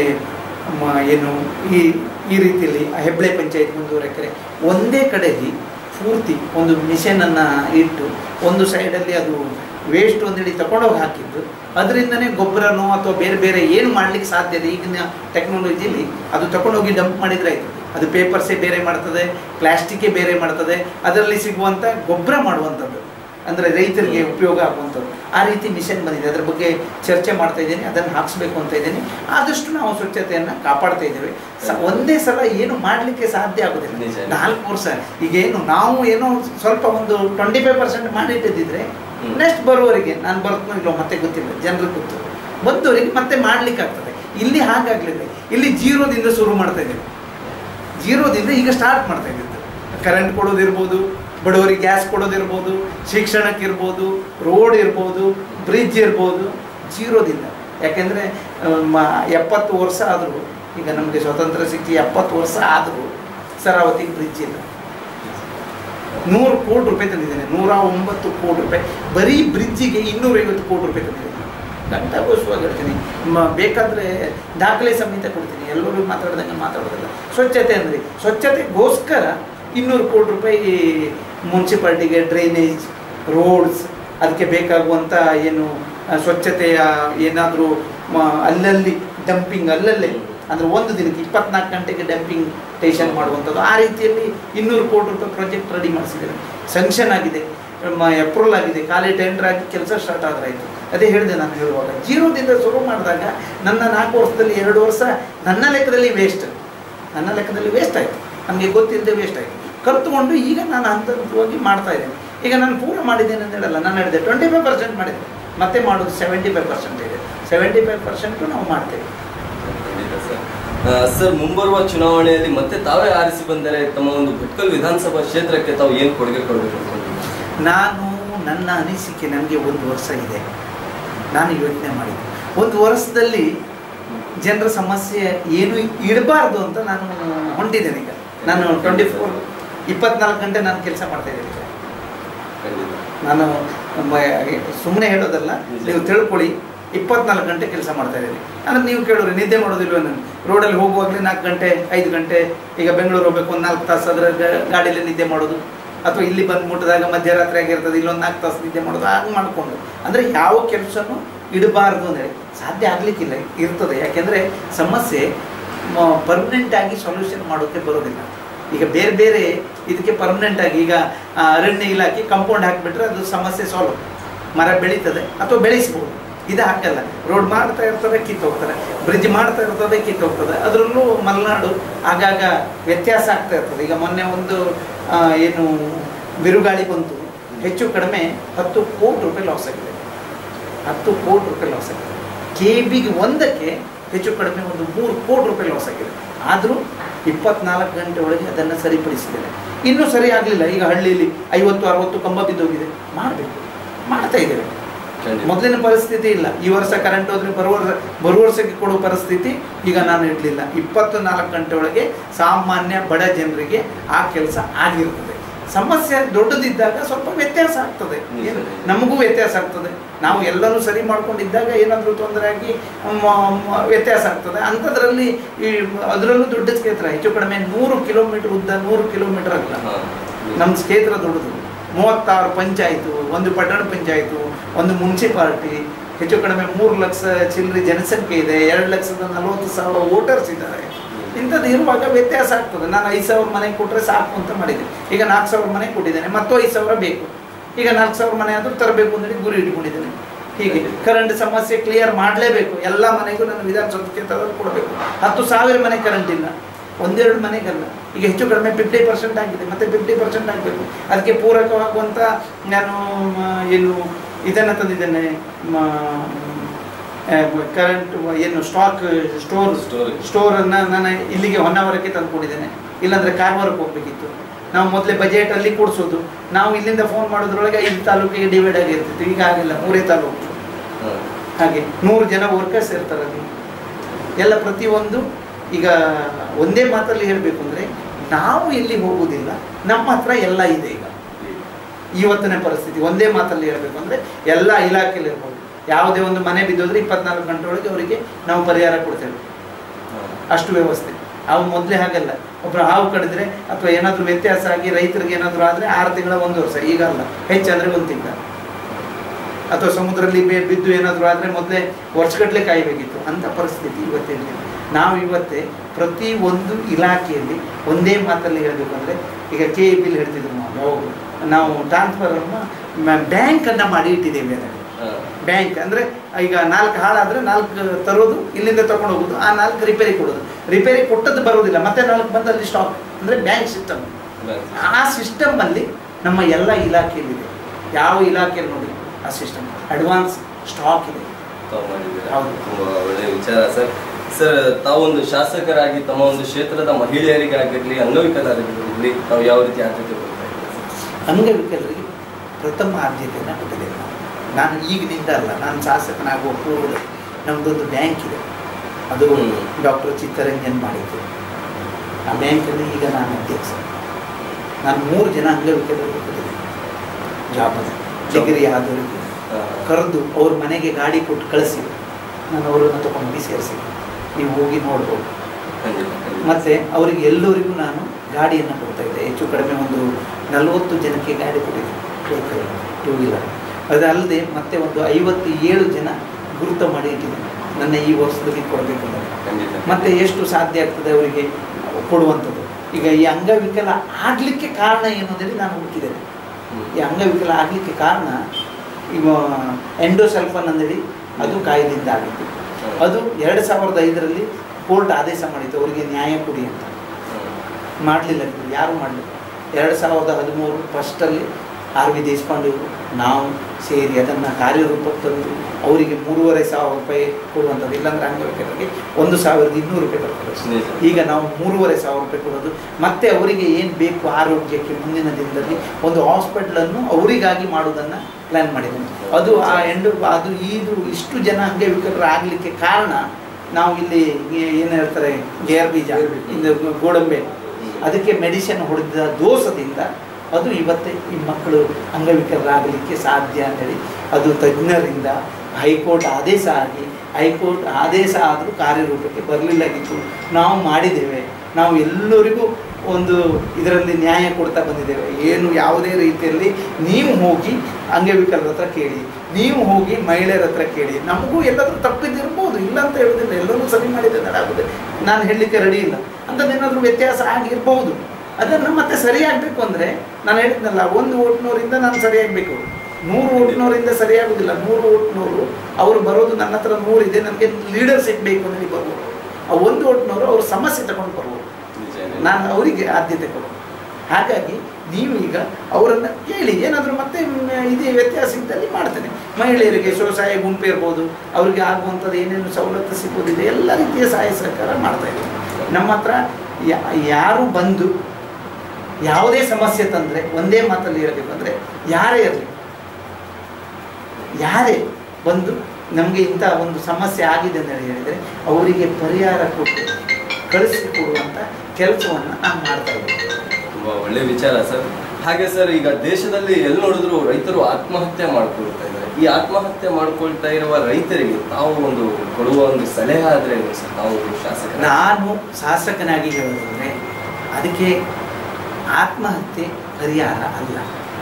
ಏನು ಈ ಈ ರೀತಿಯಲ್ಲಿ ಹೆಬ್ಳೆ ಪಂಚಾಯತ್ಗೆ ಒಂದೂವರೆ ಎಕರೆ ಒಂದೇ ಕಡೆಯಲ್ಲಿ ಪೂರ್ತಿ ಒಂದು ಮಿಷನನ್ನು ಇಟ್ಟು ಒಂದು ಸೈಡಲ್ಲಿ ಅದು ವೇಸ್ಟ್ ಒಂದೆಡಿ ತಗೊಂಡೋಗಿ ಹಾಕಿದ್ದು ಅದರಿಂದನೇ ಗೊಬ್ಬರನೋ ಅಥವಾ ಬೇರೆ ಬೇರೆ ಏನು ಮಾಡಲಿಕ್ಕೆ ಸಾಧ್ಯ ಇದೆ ಈಗಿನ ಟೆಕ್ನಾಲಜಿಲಿ ಅದು ತಗೊಂಡೋಗಿ ಡಂಪ್ ಮಾಡಿದ್ರೆ ಆಯಿತು ಅದು ಪೇಪರ್ಸೇ ಬೇರೆ ಮಾಡ್ತದೆ ಪ್ಲಾಸ್ಟಿಕ್ಕೇ ಬೇರೆ ಮಾಡ್ತದೆ ಅದರಲ್ಲಿ ಸಿಗುವಂಥ ಗೊಬ್ಬರ ಮಾಡುವಂಥದ್ದು ಅಂದರೆ ರೈತರಿಗೆ ಉಪಯೋಗ ಆಗುವಂಥದ್ದು ಆ ರೀತಿ ಮಿಷನ್ ಬಂದಿದೆ ಅದ್ರ ಬಗ್ಗೆ ಚರ್ಚೆ ಮಾಡ್ತಾ ಇದ್ದೀನಿ ಅದನ್ನು ಹಾಕ್ಸ್ಬೇಕು ಅಂತ ಇದ್ದೀನಿ ಆದಷ್ಟು ನಾವು ಸ್ವಚ್ಛತೆಯನ್ನು ಕಾಪಾಡ್ತಾ ಇದ್ದೇವೆ ಸ- ಒಂದೇ ಸಲ ಏನು ಮಾಡಲಿಕ್ಕೆ ಸಾಧ್ಯ ಆಗೋದಿಲ್ಲ ನಿಜ. ನಾಲ್ಕು ವರ್ಷ ಈಗೇನು ನಾವು ಏನೋ ಸ್ವಲ್ಪ ಒಂದು ಟ್ವೆಂಟಿ ಫೈವ್ ಪರ್ಸೆಂಟ್ ಮಾಡಿಟ್ಟಿದ್ದಿದ್ರೆ ಹ್ಮ್. ನೆಕ್ಸ್ಟ್ ಬರುವವರಿಗೆ ನಾನು ಬರ್ತನೋ ಇಲ್ಲೋ ಮತ್ತೆ ಗೊತ್ತಿಲ್ಲ ಜನರಿಗೆ ಗೊತ್ತು ಬಂದವರಿಗೆ ಮತ್ತೆ ಮಾಡ್ಲಿಕ್ಕೆ ಆಗ್ತದೆ ಇಲ್ಲಿ ಹಾಗಾಗ್ಲಿಲ್ಲ ಇಲ್ಲಿ ಜೀರೋದಿಂದ ಶುರು ಮಾಡ್ತಾ ಇದ್ದೇವೆ ಜೀರೋದಿಂದ ಈಗ ಸ್ಟಾರ್ಟ್ ಮಾಡ್ತಾ ಇದ್ದಿದ್ದು ಕರೆಂಟ್ ಕೊಡೋದಿರ್ಬೋದು ಬಡವರಿಗೆ ಗ್ಯಾಸ್ ಕೊಡೋದಿರ್ಬೋದು ಶಿಕ್ಷಣಕ್ಕಿರ್ಬೋದು ರೋಡ್ ಇರ್ಬೋದು ಬ್ರಿಡ್ಜ್ ಇರ್ಬೋದು ಜೀರೋದಿಂದ ಯಾಕೆಂದರೆ ಎಪ್ಪತ್ತು ವರ್ಷ ಆದರೂ ಈಗ ನಮಗೆ ಸ್ವತಂತ್ರ ಸಿಕ್ಕಿ ಎಪ್ಪತ್ತು ವರ್ಷ ಆದರೂ ಸರಾವತಿಗೆ ಬ್ರಿಡ್ಜ್ ಇಲ್ಲ ನೂರು ಕೋಟಿ ರೂಪಾಯಿ ತಂದಿದ್ದೇನೆ ನೂರ ಒಂಬತ್ತು ಕೋಟಿ ರೂಪಾಯಿ ಬರೀ ಬ್ರಿಡ್ಜಿಗೆ ಇನ್ನೂರೈವತ್ತು ಕೋಟಿ ರೂಪಾಯಿ ತಂದಿದ್ದೇನೆ ಘಂಟಾಘೋಷವಾಗಿ ಹೇಳ್ತೀನಿ ಮ- ಬೇಕಾದ್ರೆ ದಾಖಲೆ ಸಮೇತ ಕೊಡ್ತೀನಿ ಎಲ್ಲರೂ ಮಾತಾಡ್ದಂಗೆ ಮಾತಾಡೋದಿಲ್ಲ ಸ್ವಚ್ಛತೆ ಅಂದರೆ ಸ್ವಚ್ಛತೆಗೋಸ್ಕರ ಇನ್ನೂರು ಕೋಟಿ ರೂಪಾಯಿ ಮುನ್ಸಿಪಾಲ್ಟಿಗೆ ಡ್ರೈನೇಜ್ ರೋಡ್ಸ್ ಅದಕ್ಕೆ ಬೇಕಾಗುವಂಥ ಏನು ಆ, ಸ್ವಚ್ಛತೆಯ ಏನಾದರೂ ಅಲ್ಲಲ್ಲಿ ಡಂಪಿಂಗ್ ಅಲ್ಲಲ್ಲೇ ಅಂದರೆ ಒಂದು ದಿನಕ್ಕೆ ಇಪ್ಪತ್ನಾಲ್ಕು ಗಂಟೆಗೆ ಡಂಪಿಂಗ್ ಸ್ಟೇಷನ್ ಮಾಡುವಂಥದ್ದು ಆ ರೀತಿಯಲ್ಲಿ ಇನ್ನೂರು ಕೋಟಿ ರೂಪಾಯಿ ಪ್ರಾಜೆಕ್ಟ್ ರೆಡಿ ಮಾಡಿಸಿದ್ದಾರೆ ಸ್ಯಾಂಕ್ಷನ್ ಆಗಿದೆ ಎಪ್ರೂವಲ್ ಆಗಿದೆ ಖಾಲಿ ಟೆಂಡರ್ ಆಗಿ ಕೆಲಸ ಸ್ಟಾರ್ಟ್ ಆದ್ರೆ ಆಯಿತು ಅದೇ ಹೇಳಿದೆ ನಾನು ಹೇಳುವಾಗ ಜೀರೋದಿಂದ ಶುರು ಮಾಡಿದಾಗ ನನ್ನ ನಾಲ್ಕು ವರ್ಷದಲ್ಲಿ ಎರಡು ವರ್ಷ ನನ್ನ ಲೆಕ್ಕದಲ್ಲಿ ವೇಸ್ಟ್ ನನ್ನ ಲೆಕ್ಕದಲ್ಲಿ ವೇಸ್ಟ್ ಆಯಿತು ನನಗೆ ಗೊತ್ತಿಲ್ಲದೆ ವೇಸ್ಟ್ ಆಯಿತು ಕಲ್ತ್ಕೊಂಡು ಈಗ ನಾನು ಹಂತ ಹಂತವಾಗಿ ಮಾಡ್ತಾ ಇದ್ದೇನೆ ಈಗ ನಾನು ಪೂರ ಮಾಡಿದ್ದೇನೆ ಅಂತ ಹೇಳಲ್ಲ ನಾನು ಹೇಳಿದೆ ಟ್ವೆಂಟಿ ಫೈವ್ ಪರ್ಸೆಂಟ್ ಮಾಡಿದೆ ಮತ್ತೆ ಮಾಡೋದು ಸೆವೆಂಟಿ ಫೈವ್ ಪರ್ಸೆಂಟ್ ಇದೆ ಸೆವೆಂಟಿ ಫೈವ್ ಪರ್ಸೆಂಟು ನಾವು ಮಾಡ್ತೇವೆ ಖಂಡಿತ ಸರ್ ಆ, ಸರ್ ಮುಂಬರುವ ಚುನಾವಣೆಯಲ್ಲಿ ಮತ್ತೆ ತಾವೇ ಆರಿಸಿ ಬಂದರೆ ತಮ್ಮ ಒಂದು ಭಟ್ಕಲ್ ವಿಧಾನಸಭಾ ಕ್ಷೇತ್ರಕ್ಕೆ ತಾವು ಏನು ಕೊಡುಗೆ ಕೊಡಬೇಕು ಅನ್ಕೊಂಡಿದ್ದೀರಿ? ನಾನು ನನ್ನ ಅನಿಸಿಕೆ ನನಗೆ ಒಂದು ವರ್ಷ ಇದೆ ನಾನು ಯೋಚನೆ ಮಾಡಿದ್ದೆ ಒಂದು ವರ್ಷದಲ್ಲಿ ಜನರ ಸಮಸ್ಯೆ ಏನು ಇಡಬಾರ್ದು ಅಂತ ನಾನು ಹೊಂಟಿದ್ದೇನೆ ಈಗ ನಾನು ಟ್ವೆಂಟಿ ಫೋರ್ ಇಪ್ಪತ್ನಾಲ್ಕು ಗಂಟೆ ನಾನು ಕೆಲಸ ಮಾಡ್ತಾ ಇದ್ದೇನೆ ಖಂಡಿತ ನಾನು ಸುಮ್ಮನೆ ಹೇಳೋದಲ್ಲ ನೀವು ತಿಳ್ಕೊಳ್ಳಿ ಇಪ್ಪತ್ನಾಲ್ಕು ಗಂಟೆ ಕೆಲಸ ಮಾಡ್ತಾ ಇದ್ದೀನಿ ಅಂದ್ರೆ ನೀವು ಕೇಳೋರಿ ನಿದ್ದೆ ಮಾಡೋದಿಲ್ವ ನಾನು ರೋಡಲ್ಲಿ ಹೋಗುವಾಗಲೇ ನಾಲ್ಕು ಗಂಟೆ ಐದು ಗಂಟೆ ಈಗ ಬೆಂಗಳೂರು ಹೋಗ್ಬೇಕು ಒಂದು ನಾಲ್ಕು ತಾಸು ಅದರ ಗಾಡಿಯಲ್ಲಿ ನಿದ್ದೆ ಮಾಡೋದು ಅಥವಾ ಇಲ್ಲಿ ಬಂದು ಮುಟ್ಟಿದಾಗ ಮಧ್ಯರಾತ್ರಿ ಆಗಿರ್ತದೆ ಇಲ್ಲೊಂದು ನಾಲ್ಕು ತಾಸು ನಿದ್ದೆ ಮಾಡೋದು ಹಾಗೆ ಮಾಡಿಕೊಂಡು ಅಂದರೆ ಯಾವ ಕೆಲಸನೂ ಇಡಬಾರ್ದು ಅಂದರೆ ಸಾಧ್ಯ ಆಗಲಿಕ್ಕಿಲ್ಲ ಇರ್ತದೆ ಯಾಕೆಂದರೆ ಸಮಸ್ಯೆ ಪರ್ಮನೆಂಟ್ ಆಗಿ ಸೊಲ್ಯೂಷನ್ ಮಾಡೋಕ್ಕೆ ಬರೋದಿಲ್ಲ ಈಗ ಬೇರೆ ಬೇರೆ ಇದಕ್ಕೆ ಪರ್ಮನೆಂಟ್ ಆಗಿ ಈಗ ಆ, ಅರಣ್ಯ ಇಲಾಖೆ ಕಂಪೌಂಡ್ ಹಾಕಿಬಿಟ್ರೆ ಅದು ಸಮಸ್ಯೆ ಸಾಲ್ವ್ ಮರ ಬೆಳೀತದೆ ಅಥವಾ ಬೆಳೆಸ್ಬೋದು ಇದು ಹಾಕಲ್ಲ ರೋಡ್ ಮಾಡ್ತಾ ಇರ್ತಾರೆ ಕಿತ್ತು ಹೋಗ್ತಾರೆ ಬ್ರಿಡ್ಜ್ ಮಾಡ್ತಾ ಇರ್ತದೆ ಕಿತ್ತು ಹೋಗ್ತದೆ ಅದರಲ್ಲೂ ಮಲೆನಾಡು ಆಗಾಗ ವ್ಯತ್ಯಾಸ ಆಗ್ತಾ ಇರ್ತದೆ ಈಗ ಮೊನ್ನೆ ಒಂದು ಆ, ಏನು ಬಿರುಗಾಳಿ ಬಂತು ಹೆಚ್ಚು ಕಡಿಮೆ ಹತ್ತು ಕೋಟಿ ರೂಪಾಯಿ ಲಾಸ್ ಆಗಿದೆ ಹತ್ತು ಕೋಟಿ ರೂಪಾಯಿ ಲಾಸ್ ಆಗಿದೆ ಕೆ ಬಿಗೆ ಒಂದಕ್ಕೆ ಹೆಚ್ಚು ಕಡಿಮೆ ಒಂದು ಮೂರು ಕೋಟಿ ರೂಪಾಯಿ ಲಾಸ್ ಆಗಿದೆ ಆದರೂ ಇಪ್ಪತ್ನಾಲ್ಕು ಗಂಟೆ ಒಳಗೆ ಅದನ್ನು ಸರಿಪಡಿಸಿದ್ದೇನೆ ಇನ್ನೂ ಸರಿ ಆಗಲಿಲ್ಲ ಈಗ ಹಳ್ಳಿಯಲ್ಲಿ ಐವತ್ತು ಅರವತ್ತು ಕಂಬ ಬಿದ್ದೋಗಿದೆ ಮಾಡಬೇಕು ಮಾಡ್ತಾ ಇದ್ದೇವೆ ಖಂಡಿತ. ಮೊದಲಿನ ಪರಿಸ್ಥಿತಿ ಇಲ್ಲ ಈ ವರ್ಷ ಕರೆಂಟ್ ಹೋದ್ರೆ ಬರುವ ಬರುವ ವರ್ಷಕ್ಕೆ ಕೊಡೋ ಪರಿಸ್ಥಿತಿ ಈಗ ನಾನು ಇಡಲಿಲ್ಲ ಇಪ್ಪತ್ತು ನಾಲ್ಕು ಗಂಟೆ ಒಳಗೆ ಸಾಮಾನ್ಯ ಬಡ ಜನರಿಗೆ ಆ ಕೆಲಸ ಆಗಿರ್ತದೆ ಸಮಸ್ಯೆ ದೊಡ್ಡದಿದ್ದಾಗ ಸ್ವಲ್ಪ ವ್ಯತ್ಯಾಸ ಆಗ್ತದೆ ಏನು ನಮಗೂ ವ್ಯತ್ಯಾಸ ಆಗ್ತದೆ ನಾವು ಎಲ್ಲನೂ ಸರಿ ಮಾಡ್ಕೊಂಡಿದ್ದಾಗ ಏನಾದರೂ ತೊಂದರೆ ಆಗಿ ಮ- ಮ- ವ್ಯತ್ಯಾಸ ಆಗ್ತದೆ ಅಂಥದ್ರಲ್ಲಿ ಈ ಅದರಲ್ಲೂ ದೊಡ್ಡ ಕ್ಷೇತ್ರ ಹೆಚ್ಚು ಕಡಿಮೆ ನೂರು ಕಿಲೋಮೀಟರ್ ಉದ್ದ ನೂರು ಕಿಲೋಮೀಟರ್ ಅಲ್ಲ ಹಾ. ನಮ್ಮ ಕ್ಷೇತ್ರ ದೊಡ್ಡದು ಮೂವತ್ತಾರು ಪಂಚಾಯಿತು ಒಂದು ಪಟ್ಟಣ ಪಂಚಾಯಿತು ಒಂದು ಮುನ್ಸಿಪಾಲ್ಟಿ ಹೆಚ್ಚು ಕಡಿಮೆ ಮೂರು ಲಕ್ಷ ಚಿಲ್ಲರೆ ಜನಸಂಖ್ಯೆ ಇದೆ ಎರಡು ಲಕ್ಷದ ನಲವತ್ತು ಸಾವಿರ ವೋಟರ್ಸ್ ಇದ್ದಾರೆ ಇಂಥದ್ದು ಇರುವಾಗ ವ್ಯತ್ಯಾಸ ಆಗ್ತದೆ ನಾನು ಐದು ಸಾವಿರ ಮನೆ ಕೊಟ್ಟರೆ ಸಾಕು ಅಂತ ಮಾಡಿದ್ದೆ ಈಗ ನಾಲ್ಕು ಸಾವಿರ ಮನೆ ಕೊಟ್ಟಿದ್ದೇನೆ ಮತ್ತು ಐದು ಸಾವಿರ ಬೇಕು ಈಗ ನಾಲ್ಕು ಸಾವಿರ ಮನೆ ಆದರೂ ತರಬೇಕು ಅಂತೇಳಿ ಗುರಿ ಇಟ್ಕೊಂಡಿದ್ದೇನೆ ಹೀಗೆ ಕರೆಂಟ್ ಸಮಸ್ಯೆ ಕ್ಲಿಯರ್ ಮಾಡಲೇಬೇಕು ಎಲ್ಲ ಮನೆಗೂ ನಾನು ವಿಧಾನಸೌಧ ಕ್ಷೇತ್ರದಲ್ಲಿ ಕೊಡಬೇಕು ಹತ್ತು ಸಾವಿರ ಮನೆ ಕರೆಂಟ್ ಇಲ್ಲ ಒಂದೆರಡು ಮನೆಗಲ್ಲ ಈಗ ಹೆಚ್ಚು ಕಡಿಮೆ ಫಿಫ್ಟಿ ಪರ್ಸೆಂಟ್ ಆಗಿದೆ ಮತ್ತೆ ಫಿಫ್ಟಿ ಪರ್ಸೆಂಟ್ ಆಗಬೇಕು ಅದಕ್ಕೆ ಪೂರಕವಾಗುವಂಥ ನಾನು ಮ, ಏನು ಇದನ್ನು ತಂದಿದ್ದೇನೆ ಕರೆಂಟ್ ಏನು ಸ್ಟಾಕ್ ಸ್ಟೋರ್ Storage. ಸ್ಟೋರನ್ನು ನಾನು ಇಲ್ಲಿಗೆ ಹೊನ್ನಾವರಕ್ಕೆ ತಂದುಕೊಂಡಿದ್ದೇನೆ ಇಲ್ಲಾಂದರೆ ಕಾರವಾರಕ್ಕೆ ಹೋಗ್ಬೇಕಿತ್ತು ನಾವು ಮೊದಲೇ ಬಜೆಟ್ ಅಲ್ಲಿ ಕೂಡಿಸೋದು ನಾವು ಇಲ್ಲಿಂದ ಫೋನ್ ಮಾಡೋದ್ರೊಳಗೆ ಐದು ತಾಲೂಕಿಗೆ ಡಿವೈಡ್ ಆಗಿರ್ತಿತ್ತು ಈಗ ಆಗಿಲ್ಲ ಮೂರೇ ತಾಲೂಕು ಹಾ. ಹಾಗೆ ನೂರು ಜನ ವರ್ಕರ್ಸ್ ಇರ್ತಾರೆ ಅಲ್ಲಿ ಎಲ್ಲ ಪ್ರತಿಯೊಂದು ಈಗ ಒಂದೇ ಮಾತಲ್ಲಿ ಹೇಳಬೇಕು ಅಂದರೆ ನಾವು ಎಲ್ಲಿ ಹೋಗುವುದಿಲ್ಲ ನಮ್ಮ ಹತ್ರ ಎಲ್ಲ ಇದೆ ಈಗ ಇವತ್ತಿನ ಪರಿಸ್ಥಿತಿ ಒಂದೇ ಮಾತಲ್ಲಿ ಹೇಳಬೇಕು ಅಂದರೆ ಎಲ್ಲ ಇಲಾಖೆಯಲ್ಲಿ ಇರ್ಬೋದು ಯಾವುದೇ ಒಂದು ಮನೆ ಬಿದ್ದೋದ್ರೆ ಇಪ್ಪತ್ನಾಲ್ಕು ಗಂಟೆ ಒಳಗೆ ಅವರಿಗೆ ನಾವು ಪರಿಹಾರ ಕೊಡ್ತೇವೆ ಹಾ. ಅಷ್ಟು ವ್ಯವಸ್ಥೆ ಅವು ಮೊದಲೇ ಹಾಗಲ್ಲ ಒಬ್ಬರು ಹಾವು ಕಡಿದ್ರೆ ಅಥವಾ ಏನಾದರೂ ವ್ಯತ್ಯಾಸ ಆಗಿ ರೈತರಿಗೆ ಏನಾದರೂ ಆದರೆ ಆರು ತಿಂಗಳ ಒಂದು ವರ್ಷ ಈಗ ಅಲ್ಲ ಹೆಚ್ಚಂದ್ರೆ ಒಂದು ತಿಂಗಳ ಅಥವಾ ಸಮುದ್ರದಲ್ಲಿ ಬೇ- ಬಿದ್ದು ಏನಾದರೂ ಆದರೆ ಮೊದಲೇ ವರ್ಷಗಟ್ಟಲೆ ಕಾಯಬೇಕಿತ್ತು ಅಂಥ ಪರಿಸ್ಥಿತಿ ಇವತ್ತಿಲ್ಲ ನಾವು ಇವತ್ತೇ ಪ್ರತಿ ಒಂದು ಇಲಾಖೆಯಲ್ಲಿ ಒಂದೇ ಮಾತಲ್ಲಿ ಹೇಳಬೇಕು ಅಂದರೆ ಈಗ ಕೆ ಇ ಬಿಲ್ ಹೇಳ್ತಿದ್ರು ನಾವು ಯಾವಾಗಲೂ ನಾವು ಟ್ರಾನ್ಸ್ಫರನ್ನು ಬ್ಯಾಂಕನ್ನು ಮಾಡಿ ಇಟ್ಟಿದ್ದೇವೆ ಅದರಲ್ಲಿ ಹಾ. ಬ್ಯಾಂಕ್ ಅಂದರೆ ಈಗ ನಾಲ್ಕು ಹಾಳಾದರೆ ನಾಲ್ಕು ತರೋದು ಇಲ್ಲಿಂದ ತಗೊಂಡು ಹೋಗೋದು ಆ ನಾಲ್ಕು ರಿಪೇರಿ ಕೊಡೋದು ರಿಪೇರಿ ಕೊಟ್ಟದ್ದು ಬರೋದಿಲ್ಲ ಮತ್ತೆ ನಾಲ್ಕು ಬಂದಲ್ಲಿ ಸ್ಟಾಕ್ ಅಂದರೆ ಬ್ಯಾಂಕ್ ಸಿಸ್ಟಮ್ ಬ್ಯಾಂಕ್ ಆ ಸಿಸ್ಟಮಲ್ಲಿ ನಮ್ಮ ಎಲ್ಲ ಇಲಾಖೆಯಲ್ಲಿದೆ ಯಾವ ಇಲಾಖೆಯಲ್ಲಿ ನೋಡಿ ಆ ಸಿಸ್ಟಮ್ ಅಡ್ವಾನ್ಸ್ ಸ್ಟಾಕ್ ಇದೆ ತಾವು ಮಾಡಿದ್ದೀರಾ ಹೌದು. ತುಂಬಾ ಒಳ್ಳೆಯ ವಿಚಾರ ಸರ್ ಸರ್ ತಾವೊಂದು ಶಾಸಕರಾಗಿ ತಮ್ಮ ಒಂದು ಕ್ಷೇತ್ರದ ಮಹಿಳೆಯರಿಗಾಗಿರ್ಲಿ ಅಂಗವಿಕಲರಿಗಿರಲಿ ತಾವು ಯಾವ ರೀತಿ ಆದ್ಯತೆ ಕೊಡ್ತಾ ಇದ್ದೀರಾ ಸರ್? ಅಂಗವಿಕಲರಿಗೆ ಪ್ರಥಮ ಆದ್ಯತೆಯನ್ನು ಕೊಟ್ಟಿದ್ದೇನೆ ನಾನು ನಾನು ಈಗಿನಿಂದ ಅಲ್ಲ ನಾನು ಶಾಸಕನಾಗುವ ಪೂರ್ವದಲ್ಲಿ ನಮ್ಮದೊಂದು ಬ್ಯಾಂಕ್ ಇದೆ ಅದು ಹ್ಮ್. ಡಾಕ್ಟರ್ ಚಿತ್ತರಂಜನ್ ಮಾಡಿದ್ದು ಆ ಬ್ಯಾಂಕಲ್ಲಿ ಈಗ ನಾನು ಅಧ್ಯಕ್ಷ ನಾನು ಮೂರು ಜನ ಅಂಗವಿಕಲರಿಗೆ ಕೊಟ್ಟಿದ್ದೇನೆ ಜಾಬ್ ಡಿಗ್ರಿ ಆದವರಿಗೆ ಹಾ. ಕರೆದು ಅವ್ರ ಮನೆಗೆ ಗಾಡಿ ಕೊಟ್ಟು ಕಳಿಸಿ ನಾನು ಅವರನ್ನು ತಗೊಂಡು ಸೇರಿಸಿ ನೀವು ಹೋಗಿ ನೋಡ್ಬೋದು ಖಂಡಿತ, ಖಂಡಿತ. ಮತ್ತು ಅವರಿಗೆ ಎಲ್ಲರಿಗೂ ನಾನು ಗಾಡಿಯನ್ನು ಕೊಡ್ತಾ ಇದ್ದೆ ಹೆಚ್ಚು ಕಡಿಮೆ ಒಂದು ನಲವತ್ತು ಜನಕ್ಕೆ ಗಾಡಿ ಕೊಟ್ಟಿದ್ದೆ ವೆಹಿಕಲ್ ಟೂ ವೀಲರ್ ಅದಲ್ಲದೆ ಮತ್ತೆ ಒಂದು ಐವತ್ತು ಏಳು ಜನ ಗುರುತ ಮಾಡಿ ಇಟ್ಟಿದ್ದೇನೆ ನನ್ನ ಈ ವರ್ಷದಲ್ಲಿ ಕೊಡಬೇಕಂದ್ರೆ ಖಂಡಿತ. ಮತ್ತೆ ಎಷ್ಟು ಸಾಧ್ಯ ಆಗ್ತದೆ ಅವರಿಗೆ ಕೊಡುವಂಥದ್ದು ಈಗ ಈ ಅಂಗವಿಕಲ ಆಗಲಿಕ್ಕೆ ಕಾರಣ ಏನು ಅಂತೇಳಿ ನಾನು ಹುಡುಕಿದ್ದೇನೆ ಹ್ಮ್. ಈ ಅಂಗವಿಕಲ ಆಗಲಿಕ್ಕೆ ಕಾರಣ ಈಗ ಎಂಡೋಸಲ್ಫನ್ ಅಂದೇಳಿ ಅದು ಕಾಯ್ದೆಯಿಂದ ಆಗಿತ್ತು ಅದು ಎರಡು ಸಾವಿರದ ಐದರಲ್ಲಿ ಕೋರ್ಟ್ ಆದೇಶ ಮಾಡಿತ್ತು ಅವರಿಗೆ ನ್ಯಾಯ ಕೊಡಿ ಅಂತ ಹ್ಮ್. ಮಾಡಲಿಲ್ಲ ಯಾರು ಮಾಡಲಿಲ್ಲ ಎರಡು ಸಾವಿರದ ಹದಿಮೂರು ಫಸ್ಟಲ್ಲಿ ಆರ್ ವಿ ದೇಶಪಾಂಡೆ ಅವರು ನಾವು ಸೇರಿ ಅದನ್ನು ಕಾರ್ಯರೂಪಕ್ಕೆ ತಂದು ಅವರಿಗೆ ಮೂರುವರೆ ಸಾವಿರ ರೂಪಾಯಿ ಕೊಡುವಂಥದ್ದು ಇಲ್ಲಾಂದ್ರೆ ಅಂಗವಿಕಲರಿಗೆ ಒಂದು ಸಾವಿರದ ಇನ್ನೂರು ರೂಪಾಯಿ ಬರ್ತದೆ ನಿಜ. ಈಗ ನಾವು ಮೂರುವರೆ ಸಾವಿರ ರೂಪಾಯಿ ಕೊಡೋದು ಮತ್ತೆ ಅವರಿಗೆ ಏನು ಬೇಕು ಆರೋಗ್ಯಕ್ಕೆ ಮುಂದಿನ ದಿನದಲ್ಲಿ ಒಂದು ಹಾಸ್ಪಿಟ್ಲನ್ನು ಅವರಿಗಾಗಿ ಮಾಡೋದನ್ನು ಪ್ಲ್ಯಾನ್ ಮಾಡಿದ್ದೇನೆ ಅದು ಆ ಎಂಡು ಅದು ಇದು ಇಷ್ಟು ಜನ ಅಂಗವಿಕಲರು ಆಗಲಿಕ್ಕೆ ಕಾರಣ ನಾವು ಇಲ್ಲಿ ಏನು ಹೇಳ್ತಾರೆ ಗೇರ್ ಬೀಜ ಇಂದು ಗೋಡಂಬೆ ಅದಕ್ಕೆ ಮೆಡಿಸಿನ್ ಹೊಡೆದ ದೋಷದಿಂದ ಅದು ಇವತ್ತೇ ಈ ಮಕ್ಕಳು ಅಂಗವಿಕಲರಾಗಲಿಕ್ಕೆ ಸಾಧ್ಯ ಅಂತೇಳಿ ಅದು ತಜ್ಞರಿಂದ ಹೈಕೋರ್ಟ್ ಆದೇಶ ಆಗಿ ಹೈಕೋರ್ಟ್ ಆದೇಶ ಆದರೂ ಕಾರ್ಯರೂಪಕ್ಕೆ ಬರಲಿಲ್ಲಾಗಿತ್ತು ನಾವು ಮಾಡಿದ್ದೇವೆ ನಾವು ಎಲ್ಲರಿಗೂ ಒಂದು ಇದರಲ್ಲಿ ನ್ಯಾಯ ಕೊಡ್ತಾ ಬಂದಿದ್ದೇವೆ ಏನು ಯಾವುದೇ ರೀತಿಯಲ್ಲಿ ನೀವು ಹೋಗಿ ಅಂಗವಿಕಲರ ಹತ್ರ ಕೇಳಿ ನೀವು ಹೋಗಿ ಮಹಿಳೆಯರ ಹತ್ರ ಕೇಳಿ ನಮಗೂ ಎಲ್ಲಾದರೂ ತಪ್ಪಿದ್ದಿರ್ಬೋದು ಇಲ್ಲ ಅಂತ ಹೇಳೋದಿಲ್ಲ ಎಲ್ಲರೂ ಸರಿ ಮಾಡಿದ್ದೇನೆ ಆಗುತ್ತೆ ನಾನು ಹೇಳಲಿಕ್ಕೆ ರೆಡಿ ಇಲ್ಲ ಅಂಥದ್ದೇನಾದರೂ ವ್ಯತ್ಯಾಸ ಆಗಿರ್ಬೋದು ಅದನ್ನು ಮತ್ತೆ ಸರಿಯಾಗಬೇಕು ಅಂದರೆ ನಾನು ಹೇಳಿದ್ನಲ್ಲ ಒಂದು ಓಟ್ನವರಿಂದ ನಾನು ಸರಿಯಾಗಬೇಕು ನೂರು ಓಟ್ನವರಿಂದ ಸರಿಯಾಗೋದಿಲ್ಲ ನೂರು ಓಟ್ನವರು ಅವರು ಬರೋದು ನನ್ನ ಹತ್ರ ನೂರಿದೆ ನನಗೆ ಲೀಡರ್ಶಿಪ್ ಬೇಕು ನನಗೆ ಬರ್ಬೋದು ಆ ಒಂದು ಓಟ್ನವರು ಅವ್ರ ಸಮಸ್ಯೆ ತಗೊಂಡು ಬರ್ಬೋದು ನಿಜ, ನಿಜ. ನಾನು ಅವರಿಗೆ ಆದ್ಯತೆ ಕೊಡು ಹಾಗಾಗಿ ನೀವು ಈಗ ಅವರನ್ನು ಕೇಳಿ ಏನಾದರೂ ಮತ್ತೆ ಮ್, ಇದೇ ವ್ಯತ್ಯಾಸ ಇದ್ದಲ್ಲಿ ಮಾಡ್ತೇನೆ ಮಹಿಳೆಯರಿಗೆ ಸ್ವಸಹಾಯ ಗುಂಪು ಇರ್ಬೋದು ಅವರಿಗೆ ಆಗುವಂಥದ್ದು ಏನೇನು ಸವಲತ್ತು ಸಿಗೋದಿದೆ ಎಲ್ಲ ರೀತಿಯ ಸಹಾಯ ಸಹಕಾರ ಮಾಡ್ತಾ ಇದ್ದೀವಿ ನಮ್ಮ ಹತ್ರ ಯಾ- ಯಾರು ಬಂದು ಯಾವುದೇ ಸಮಸ್ಯೆ ತಂದರೆ ಒಂದೇ ಮಾತಲ್ಲಿ ಹೇಳಬೇಕಂದ್ರೆ ಯಾರೇ ಇರಲಿ ಯಾರೇ ಬಂದು ನಮಗೆ ಇಂಥ ಒಂದು ಸಮಸ್ಯೆ ಆಗಿದೆ ಅಂತ ಹೇಳಿದರೆ ಅವರಿಗೆ ಪರಿಹಾರ ಕೊಟ್ಟು ಕಳಿಸಿಕೊಡುವಂಥ ಕೆಲಸವನ್ನು ನಾನು ಮಾಡ್ತಾ ಇದ್ದೀನಿ ತುಂಬಾ ಒಳ್ಳೆ ವಿಚಾರ ಸರ್ ಹಾಗೆ ಸರ್ ಈಗ ದೇಶದಲ್ಲಿ ಎಲ್ಲಿ ನೋಡಿದ್ರು ರೈತರು ಆತ್ಮಹತ್ಯೆ ಮಾಡ್ಕೊಳ್ತಾ ಇದ್ದಾರೆ ಈ ಆತ್ಮಹತ್ಯೆ ಮಾಡ್ಕೊಳ್ತಾ ಇರುವ ರೈತರಿಗೆ ತಾವು ಒಂದು ಕೊಡುವ ಒಂದು ಸಲಹೆ ಆದ್ರೆ ಏನು ಸರ್ ತಾವು ಒಬ್ಬರು ಶಾಸಕರ ನಾನು ಶಾಸಕನಾಗಿ ಹೇಳೋದಂದರೆ ಅದಕ್ಕೆ ಆತ್ಮಹತ್ಯೆ ಪರಿಹಾರ ಅಲ್ಲ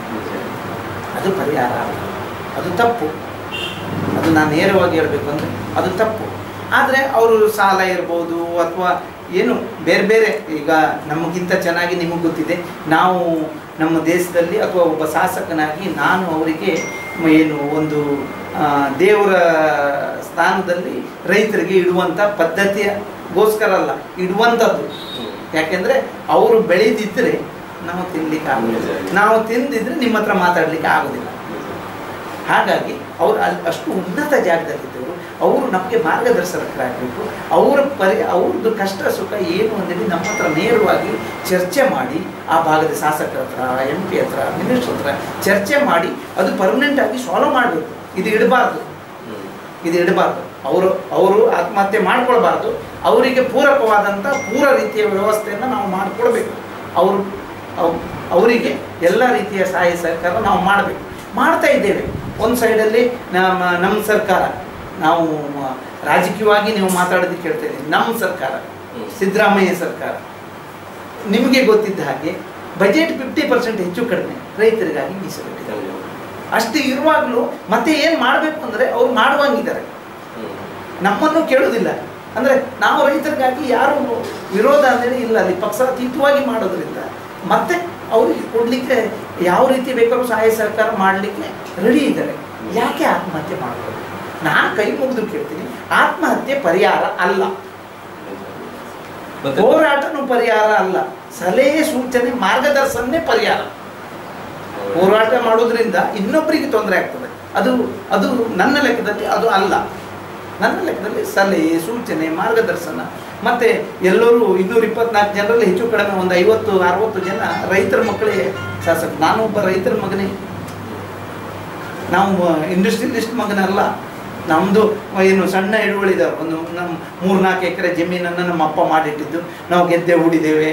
ಅದು ಪರಿಹಾರ ಅಲ್ಲ ಅದು ತಪ್ಪು ಅದು ನಾನು ನೇರವಾಗಿ ಹೇಳಬೇಕು ಅಂದರೆ ಅದು ತಪ್ಪು ಆದರೆ ಅವರು ಸಾಲ ಇರ್ಬೋದು ಅಥವಾ ಏನು ಬೇರೆ ಬೇರೆ ಈಗ ನಮಗಿಂತ ಚೆನ್ನಾಗಿ ನಿಮಗೆ ಗೊತ್ತಿದೆ ನಾವು ನಮ್ಮ ದೇಶದಲ್ಲಿ ಅಥವಾ ಒಬ್ಬ ಶಾಸಕನಾಗಿ ನಾನು ಅವರಿಗೆ ಏನು ಒಂದು ಆ, ದೇವರ ಸ್ಥಾನದಲ್ಲಿ ರೈತರಿಗೆ ಇಡುವಂಥ ಪದ್ಧತಿಯಗೋಸ್ಕರ ಅಲ್ಲ ಇಡುವಂಥದ್ದು ಯಾಕೆಂದರೆ ಅವರು ಬೆಳೆದಿದ್ದರೆ ನಾವು ತಿನ್ಲಿಕ್ಕೆ ಆಗೋದಿಲ್ಲ ನಾವು ತಿಂದಿದ್ರೆ ನಿಮ್ಮ ಹತ್ರ ಮಾತಾಡಲಿಕ್ಕೆ ಆಗೋದಿಲ್ಲ ಹಾಗಾಗಿ ಅವರು ಅಲ್ಲಿ ಅಷ್ಟು ಉನ್ನತ ಜಾಗದಲ್ಲಿದ್ದವರು ಅವರು ನಮಗೆ ಮಾರ್ಗದರ್ಶಕರಾಗಬೇಕು ಅವರ ಪರಿ ಅವ್ರದ್ದು ಕಷ್ಟ ಸುಖ ಏನು ಅಂತೇಳಿ ನಮ್ಮ ಹತ್ರ ನೇರವಾಗಿ ಚರ್ಚೆ ಮಾಡಿ ಆ ಭಾಗದ ಶಾಸಕರ ಹತ್ರ ಎಂ ಪಿ ಹತ್ರ ಮಿನಿಸ್ಟರ್ ಹತ್ರ ಚರ್ಚೆ ಮಾಡಿ ಅದು ಪರ್ಮನೆಂಟ್ ಆಗಿ ಸಾಲ್ವ್ ಮಾಡಬೇಕು ಇದು ಇಡಬಾರ್ದು ಇದು ಇಡಬಾರ್ದು ಅವರು ಅವರು ಆತ್ಮಹತ್ಯೆ ಮಾಡ್ಕೊಳ್ಬಾರ್ದು ಅವರಿಗೆ ಪೂರಕವಾದಂಥ ಪೂರ ರೀತಿಯ ವ್ಯವಸ್ಥೆಯನ್ನು ನಾವು ಮಾಡಿಕೊಡ್ಬೇಕು ಅವರು ಅವ್- ಅವರಿಗೆ ಎಲ್ಲ ರೀತಿಯ ಸಹಾಯ ಸಹಕಾರ ನಾವು ಮಾಡಬೇಕು ಮಾಡ್ತಾ ಇದ್ದೇವೆ ಒಂದು ಸೈಡಲ್ಲಿ ನಮ್ಮ ನಮ್ಮ ಸರ್ಕಾರ ನಾವು ಮ- ರಾಜಕೀಯವಾಗಿ ನೀವು ಮಾತಾಡೋದಕ್ಕೆ ಕೇಳ್ತಾ ಇದ್ದೀವಿ ನಮ್ಮ ಸರ್ಕಾರ ಹ್ಮ್. ಸಿದ್ದರಾಮಯ್ಯ ಸರ್ಕಾರ ನಿಮಗೆ ಗೊತ್ತಿದ್ದ ಹಾಗೆ ಬಜೆಟ್ ಫಿಫ್ಟಿ ಪರ್ಸೆಂಟ್ ಹೆಚ್ಚು ಕಡಿಮೆ ರೈತರಿಗಾಗಿ ಮೀಸಲಿಟ್ಟಿದೆ ಅಷ್ಟು ಇರುವಾಗಲೂ ಮತ್ತೆ ಏನು ಮಾಡಬೇಕು ಅಂದರೆ ಅವ್ರು ಮಾಡುವಂಗಿದ್ದಾರೆ ನಮ್ಮನ್ನು ಕೇಳೋದಿಲ್ಲ ಅಂದರೆ ನಾವು ರೈತರಿಗಾಗಿ ಯಾರು ವಿರೋಧ ಅಂದರೆ ಇಲ್ಲ ಅಲ್ಲಿ ಪಕ್ಷಾತೀತವಾಗಿ ಮಾಡೋದ್ರಿಂದ ಮತ್ತೆ ಅವರಿಗೆ ಕೊಡಲಿಕ್ಕೆ ಯಾವ ರೀತಿ ಬೇಕಾದ್ರೂ ಸಹಾಯ ಸಹಕಾರ ಮಾಡಲಿಕ್ಕೆ ರೆಡಿ ಇದ್ದಾರೆ ಯಾಕೆ ಆತ್ಮಹತ್ಯೆ ಮಾಡಬಾರ್ದು ನಾನು ಕೈ ಮುಗಿದು ಕೇಳ್ತೀನಿ ಆತ್ಮಹತ್ಯೆ ಪರಿಹಾರ ಅಲ್ಲ ಮತ್ತೆ ಹೋರಾಟನೂ ಪರಿಹಾರ ಅಲ್ಲ ಸಲಹೆ ಸೂಚನೆ ಮಾರ್ಗದರ್ಶನನೇ ಪರಿಹಾರ ಹೋರಾಟ ಮಾಡೋದ್ರಿಂದ ಇನ್ನೊಬ್ಬರಿಗೆ ತೊಂದರೆ ಆಗ್ತದೆ ಅದು ಅದು ನನ್ನ ಲೆಕ್ಕದಲ್ಲಿ ಅದು ಅಲ್ಲ ನನ್ನ ಲೆಕ್ಕದಲ್ಲಿ ಸಲಹೆ ಸೂಚನೆ ಮಾರ್ಗದರ್ಶನ ಮತ್ತೆ ಎಲ್ಲರೂ ಇನ್ನೂರ ಇಪ್ಪತ್ನಾಲ್ಕು ಜನರಲ್ಲಿ ಹೆಚ್ಚು ಕಡಿಮೆ ಒಂದು ಐವತ್ತು ಅರವತ್ತು ಜನ ರೈತರ ಮಕ್ಕಳೇ ಶಾಸಕ ನಾನು ಒಬ್ಬ ರೈತರ ಮಗನೇ ನಾವು ಇಂಡಸ್ಟ್ರಿಯಲಿಸ್ಟ್ ಮಗನಲ್ಲ ನಮ್ಮದು ಏನು ಸಣ್ಣ ಹಿಡುವಳಿ ಇದಾವೆ ಒಂದು ನಮ್ಮ ಮೂರ್ನಾಲ್ಕು ಎಕರೆ ಜಮೀನನ್ನು ನಮ್ಮ ಅಪ್ಪ ಮಾಡಿಟ್ಟಿದ್ದು ನಾವು ಗೆದ್ದೆ ಹೂಡಿದ್ದೇವೆ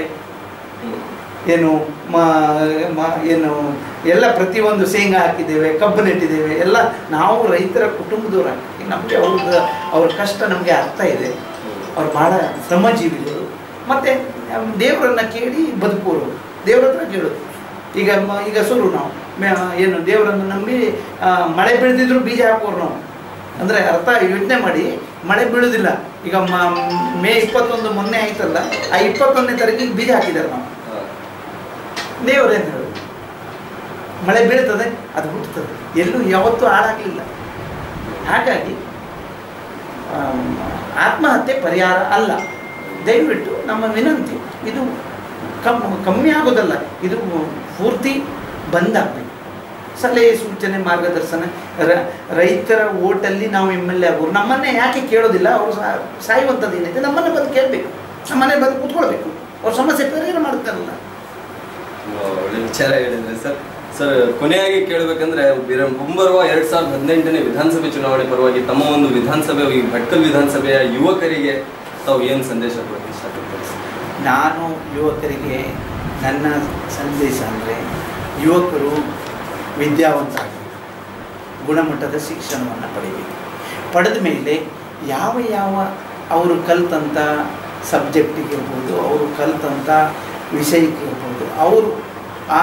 ಏನು ಮ ಮ- ಏನು ಎಲ್ಲ ಪ್ರತಿಯೊಂದು ಶೇಂಗಾ ಹಾಕಿದ್ದೇವೆ ಕಬ್ಬು ನೆಟ್ಟಿದ್ದೇವೆ ಎಲ್ಲ ನಾವು ರೈತರ ಕುಟುಂಬದವ್ರು ನಮಗೆ ಅವ್ರದ್ದು ಅವ್ರ ಕಷ್ಟ ನಮಗೆ ಅರ್ಥ ಇದೆ ಅವ್ರು ಭಾಳ ಶ್ರಮಜೀವಿಗಳು ಮತ್ತು ದೇವರನ್ನ ಕೇಳಿ ಬದುಕೋರು ದೇವ್ರ ಹತ್ರ ಕೇಳೋದು ಈಗ ಮ- ಈಗ ಸುರು ನಾವು ಮ- ಏನು ದೇವರನ್ನು ನಂಬಿ ಆ, ಮಳೆ ಬೆಳೆದಿದ್ರು ಬೀಜ ಹಾಕೋರು ನಾವು ಅಂದರೆ ಅರ್ಥ ಯೋಚನೆ ಮಾಡಿ ಮಳೆ ಬೀಳುವುದಿಲ್ಲ ಈಗ ಮ- ಮೇ ಇಪ್ಪತ್ತೊಂದು ಮೊನ್ನೆ ಆಯ್ತಲ್ಲ ಆ ಇಪ್ಪತ್ತೊಂದನೇ ತಾರೀಕಿಗೆ ಬೀಜ ಹಾಕಿದ್ದಾರೆ ನಾವು ದೇವರೇನು ಹೇಳೋದು ಮಳೆ ಬೀಳ್ತದೆ ಅದು ಹುಟ್ಟುತ್ತದೆ ಎಲ್ಲೂ ಯಾವತ್ತೂ ಹಾಳಾಗಲಿಲ್ಲ ಹಾಗಾಗಿ ಆಮ್, ಆತ್ಮಹತ್ಯೆ ಪರಿಹಾರ ಅಲ್ಲ ದಯವಿಟ್ಟು ನಮ್ಮ ವಿನಂತಿ ಇದು ಕಮ್ ಕಮ್ಮಿ ಆಗೋದಲ್ಲ ಇದು ಪೂರ್ತಿ ಬಂದಾಗಬೇಕು ಸಲಹೆ ಸೂಚನೆ ಮಾರ್ಗದರ್ಶನ ರ- ರೈತರ ಓಟಲ್ಲಿ ನಾವು ಎಮ್ ಎಲ್ ಎ ಆಗೋರು ನಮ್ಮನ್ನೇ ಯಾಕೆ ಕೇಳೋದಿಲ್ಲ ಅವರು ಸಾಯುವಂಥದ್ದು ಏನಿದೆ ನಮ್ಮನ್ನೇ ಬಂದು ಕೇಳಬೇಕು ನಮ್ಮನೆ ಬಂದು ಕೂತ್ಕೊಳ್ಬೇಕು ಅವ್ರ ಸಮಸ್ಯೆ ಪರಿಹಾರ ಮಾಡ್ತಾರಲ್ಲ ಒಳ್ಳೆ ವಿಚಾರ ಹೇಳಿದ್ರೆ ಸರ್ ಸರ್ ಕೊನೆಯಾಗಿ ಕೇಳಬೇಕಂದ್ರೆ ಬೇರೆ- ಮುಂಬರುವ ಎರಡ್ ಸಾವಿರದ ಹದಿನೆಂಟನೇ ವಿಧಾನಸಭೆ ಚುನಾವಣೆ ಪರವಾಗಿ ತಮ್ಮ ಒಂದು ವಿಧಾನಸಭೆ ಈ ಭಟ್ಕಲ್ ವಿಧಾನಸಭೆಯ ಯುವಕರಿಗೆ ತಾವು ಏನು ಸಂದೇಶ ಕೊಡಕ್ಕೆ ಇಷ್ಟಪಡ್ತಾರೆ ಸರ್? ನಾನು ಯುವಕರಿಗೆ ನನ್ನ ಸಂದೇಶ ಅಂದರೆ ಯುವಕರು ವಿದ್ಯಾವಂತರಾಗಬೇಕು ಗುಣಮಟ್ಟದ ಶಿಕ್ಷಣವನ್ನು ಪಡಿಬೇಕು ಪಡೆದ ಮೇಲೆ ಯಾವ ಯಾವ ಅವರು ಕಲ್ತಂಥ ಸಬ್ಜೆಕ್ಟಿಗೆ ಇರ್ಬೋದು ಅವರು ಕಲ್ತಂಥ ವಿಷಯಕ್ಕೆ ಇರ್ಬೋದು ಅವರು ಆ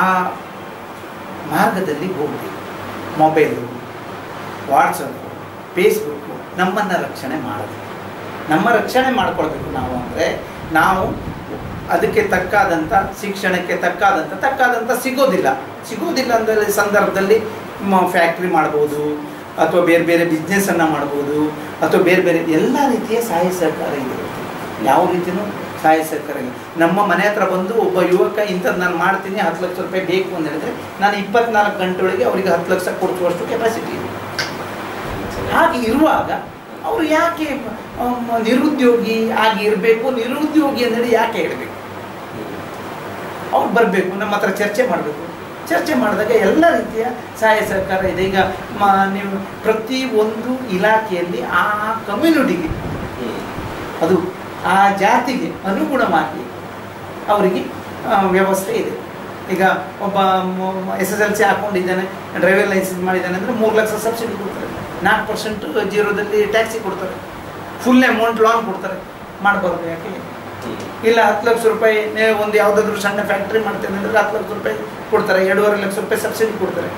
ಮಾರ್ಗದಲ್ಲಿ ಹೋಗಬೇಕು ಮೊಬೈಲು ವಾಟ್ಸಪ್ಪು ಫೇಸ್ಬುಕ್ಕು ನಮ್ಮನ್ನು ರಕ್ಷಣೆ ಮಾಡಬೇಕು ನಮ್ಮ ರಕ್ಷಣೆ ಮಾಡ್ಕೊಳ್ಬೇಕು ನಾವು ಅಂದರೆ ನಾವು ಅದಕ್ಕೆ ತಕ್ಕಾದಂಥ ಶಿಕ್ಷಣಕ್ಕೆ ತಕ್ಕಾದಂಥ ತಕ್ಕಾದಂಥ ಸಿಗೋದಿಲ್ಲ ಸಿಗೋದಿಲ್ಲ ಅಂದರೆ ಸಂದರ್ಭದಲ್ಲಿ ಫ್ಯಾಕ್ಟ್ರಿ ಮಾಡ್ಬೋದು ಅಥವಾ ಬೇರೆ ಬೇರೆ ಬಿಸ್ನೆಸ್ಸನ್ನು ಮಾಡ್ಬೋದು ಅಥವಾ ಬೇರೆ ಬೇರೆ ಎಲ್ಲ ರೀತಿಯ ಸಹಾಯ ಸಹಕಾರ ಇದೆ ಯಾವ ರೀತಿಯೂ ಸಹಾಯ ಸಹಕಾರ ಇಲ್ಲ ನಮ್ಮ ಮನೆ ಹತ್ರ ಬಂದು ಒಬ್ಬ ಯುವಕ ಇಂಥದ್ದು ನಾನು ಮಾಡ್ತೀನಿ ಹತ್ತು ಲಕ್ಷ ರೂಪಾಯಿ ಬೇಕು ಅಂತ ಹೇಳಿದ್ರೆ ನಾನು ಇಪ್ಪತ್ನಾಲ್ಕು ಗಂಟೆ ಒಳಗೆ ಅವರಿಗೆ ಹತ್ತು ಲಕ್ಷ ಕೊಡಿಸುವಷ್ಟು ಕೆಪಾಸಿಟಿ ಇದೆ ಹಾಗೆ ಇರುವಾಗ ಅವರು ಯಾಕೆ ಅಮ್, ನಿರುದ್ಯೋಗಿ ಆಗಿ ಇರಬೇಕು ನಿರುದ್ಯೋಗಿ ಅಂತೇಳಿ ಯಾಕೆ ಹೇಳಬೇಕು ಅವ್ರು ಬರಬೇಕು ನಮ್ಮ ಹತ್ರ ಚರ್ಚೆ ಮಾಡಬೇಕು ಚರ್ಚೆ ಮಾಡಿದಾಗ ಎಲ್ಲ ರೀತಿಯ ಸಹಾಯ ಸಹಕಾರ ಇದೆ ಈಗ ಮ ನೀವು ಪ್ರತಿ ಒಂದು ಇಲಾಖೆಯಲ್ಲಿ ಆ ಕಮ್ಯುನಿಟಿಗೆ ಅದು ಆ ಜಾತಿಗೆ ಅನುಗುಣವಾಗಿ ಅವರಿಗೆ ಆ, ವ್ಯವಸ್ಥೆ ಇದೆ ಈಗ ಒಬ್ಬ ಎಸ್ ಎಸ್ ಎಲ್ ಸಿ ಹಾಕೊಂಡಿದ್ದಾನೆ ಡ್ರೈವರ್ ಲೈಸೆನ್ಸ್ ಮಾಡಿದ್ದಾನೆ ಅಂದರೆ ಮೂರು ಲಕ್ಷ ಸಬ್ಸಿಡಿ ಕೊಡ್ತಾರೆ ನಾಲ್ಕು ಪರ್ಸೆಂಟ್ ಜೀರೋದಲ್ಲಿ ಟ್ಯಾಕ್ಸಿ ಕೊಡ್ತಾರೆ ಫುಲ್ ಅಮೌಂಟ್ ಲೋನ್ ಕೊಡ್ತಾರೆ ಮಾಡಬಾರ್ದು ಯಾಕೆ ಇಲ್ಲ ಹತ್ತು ಲಕ್ಷ ರೂಪಾಯಿ ನೀವು ಒಂದು ಯಾವುದಾದ್ರೂ ಸಣ್ಣ ಫ್ಯಾಕ್ಟ್ರಿ ಮಾಡ್ತೇನೆ ಅಂದರೆ ಹತ್ತು ಲಕ್ಷ ರೂಪಾಯಿ ಕೊಡ್ತಾರೆ ಎರಡೂವರೆ ಲಕ್ಷ ರೂಪಾಯಿ ಸಬ್ಸಿಡಿ ಕೊಡ್ತಾರೆ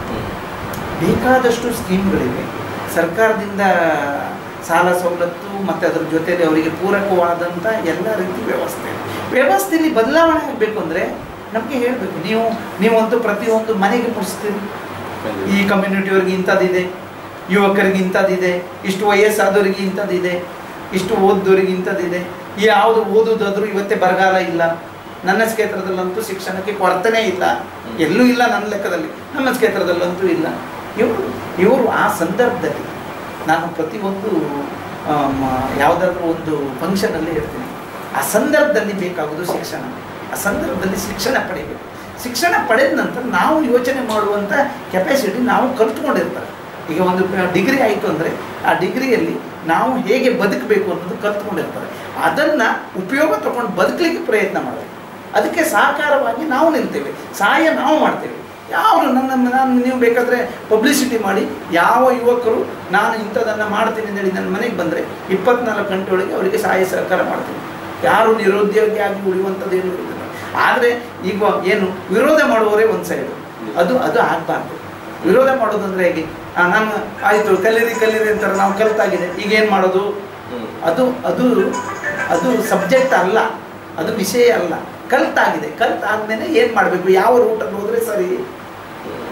ಬೇಕಾದಷ್ಟು ಸ್ಕೀಮ್ಗಳಿವೆ ಸರ್ಕಾರದಿಂದ ಸಾಲ ಸವಲತ್ತು ಮತ್ತು ಅದ್ರ ಜೊತೆಲಿ ಅವರಿಗೆ ಪೂರಕವಾದಂಥ ಎಲ್ಲ ರೀತಿ ವ್ಯವಸ್ಥೆ ಇದೆ. ವ್ಯವಸ್ಥೆಯಲ್ಲಿ ಬದಲಾವಣೆ ಆಗಬೇಕು ಅಂದರೆ ನಮಗೆ ಹೇಳಬೇಕು ನೀವು ನೀವಂತೂ ಪ್ರತಿಯೊಂದು ಮನೆಗೆ ಮುಗಿಸ್ತೀರಿ ಈ ಕಮ್ಯುನಿಟಿಯವ್ರಿಗೆ ಇಂಥದ್ದಿದೆ ಯುವಕರಿಗೆ ಇಂಥದ್ದಿದೆ ಇಷ್ಟು ವಯಸ್ಸಾದವರಿಗೆ ಇಂಥದ್ದಿದೆ ಇಷ್ಟು ಓದ್ದವರಿಗೆ ಇಂಥದ್ದಿದೆ ಯಾವುದು ಓದೋದಾದ್ರೂ ಇವತ್ತೇ ಬರಗಾಲ ಇಲ್ಲ ನನ್ನ ಕ್ಷೇತ್ರದಲ್ಲಂತೂ ಶಿಕ್ಷಣಕ್ಕೆ ಕೊರತೆನೇ ಇಲ್ಲ ಎಲ್ಲೂ ಇಲ್ಲ ನನ್ನ ಲೆಕ್ಕದಲ್ಲಿ ನಮ್ಮ ಕ್ಷೇತ್ರದಲ್ಲಂತೂ ಇಲ್ಲ ಇವರು ಇವರು ಆ ಸಂದರ್ಭದಲ್ಲಿ ನಾನು ಪ್ರತಿಯೊಂದು ಆಮ್, ಯಾವುದಾದ್ರೂ ಒಂದು ಫಂಕ್ಷನಲ್ಲಿ ಹೇಳ್ತೀನಿ ಆ ಸಂದರ್ಭದಲ್ಲಿ ಬೇಕಾಗೋದು ಶಿಕ್ಷಣ ಆ ಸಂದರ್ಭದಲ್ಲಿ ಶಿಕ್ಷಣ ಪಡಿಬೇಕು ಶಿಕ್ಷಣ ಪಡೆದ ನಂತರ ನಾವು ಯೋಚನೆ ಮಾಡುವಂಥ ಕೆಪಾಸಿಟಿ ನಾವು ಕಲ್ತ್ಕೊಂಡಿರ್ತಾರೆ ಈಗ ಒಂದು ಡಿಗ್ರಿ ಆಯಿತು ಅಂದರೆ ಆ ಡಿಗ್ರಿಯಲ್ಲಿ ನಾವು ಹೇಗೆ ಬದುಕಬೇಕು ಅನ್ನೋದು ಕಲ್ತ್ಕೊಂಡಿರ್ತಾರೆ ಅದನ್ನು ಉಪಯೋಗ ತಗೊಂಡು ಬದುಕಲಿಕ್ಕೆ ಪ್ರಯತ್ನ ಮಾಡಬೇಕು ಅದಕ್ಕೆ ಸಹಕಾರವಾಗಿ ನಾವು ನಿಲ್ತೇವೆ ಸಹಾಯ ನಾವು ಮಾಡ್ತೇವೆ ಯಾರು ನನ್ನ ನಾನು ನೀವು ಬೇಕಾದರೆ ಪಬ್ಲಿಸಿಟಿ ಮಾಡಿ ಯಾವ ಯುವಕರು ನಾನು ಇಂಥದನ್ನು ಮಾಡ್ತೀನಿ ಅಂತೇಳಿ ನನ್ನ ಮನೆಗೆ ಬಂದರೆ ಇಪ್ಪತ್ನಾಲ್ಕು ಗಂಟೆ ಒಳಗೆ ಅವರಿಗೆ ಸಹಾಯ ಸಹಕಾರ ಮಾಡ್ತೀನಿ ಯಾರು ನಿರುದ್ಯೋಗಿ ಆಗಿ ಉಳಿಯುವಂಥದ್ದು ಏನು ಇರುವುದಿಲ್ಲ ಆದರೆ ಈಗ ಏನು ವಿರೋಧ ಮಾಡುವವರೇ ಒಂದು ಸೈಡು ಅದು ಅದು ಆಗಬಾರ್ದು ವಿರೋಧ ಮಾಡೋದಂದ್ರೆ ಹೇಗೆ ಆ, ನಾನು ಆಯಿತು ಕಲೀರಿ ಕಲೀರಿ ಅಂತಾರೆ ನಾವು ಕಲ್ತಾಗಿದೆ ಈಗ ಏನು ಮಾಡೋದು ಅದು ಅದು ಅದು ಸಬ್ಜೆಕ್ಟ್ ಅಲ್ಲ ಅದು ವಿಷಯ ಅಲ್ಲ ಕಲ್ತಾಗಿದೆ ಕಲ್ತಾದ್ಮೇಲೆ ಏನು ಮಾಡಬೇಕು ಯಾವ ರೂಟಲ್ಲಿ ಹೋದರೆ ಸರಿ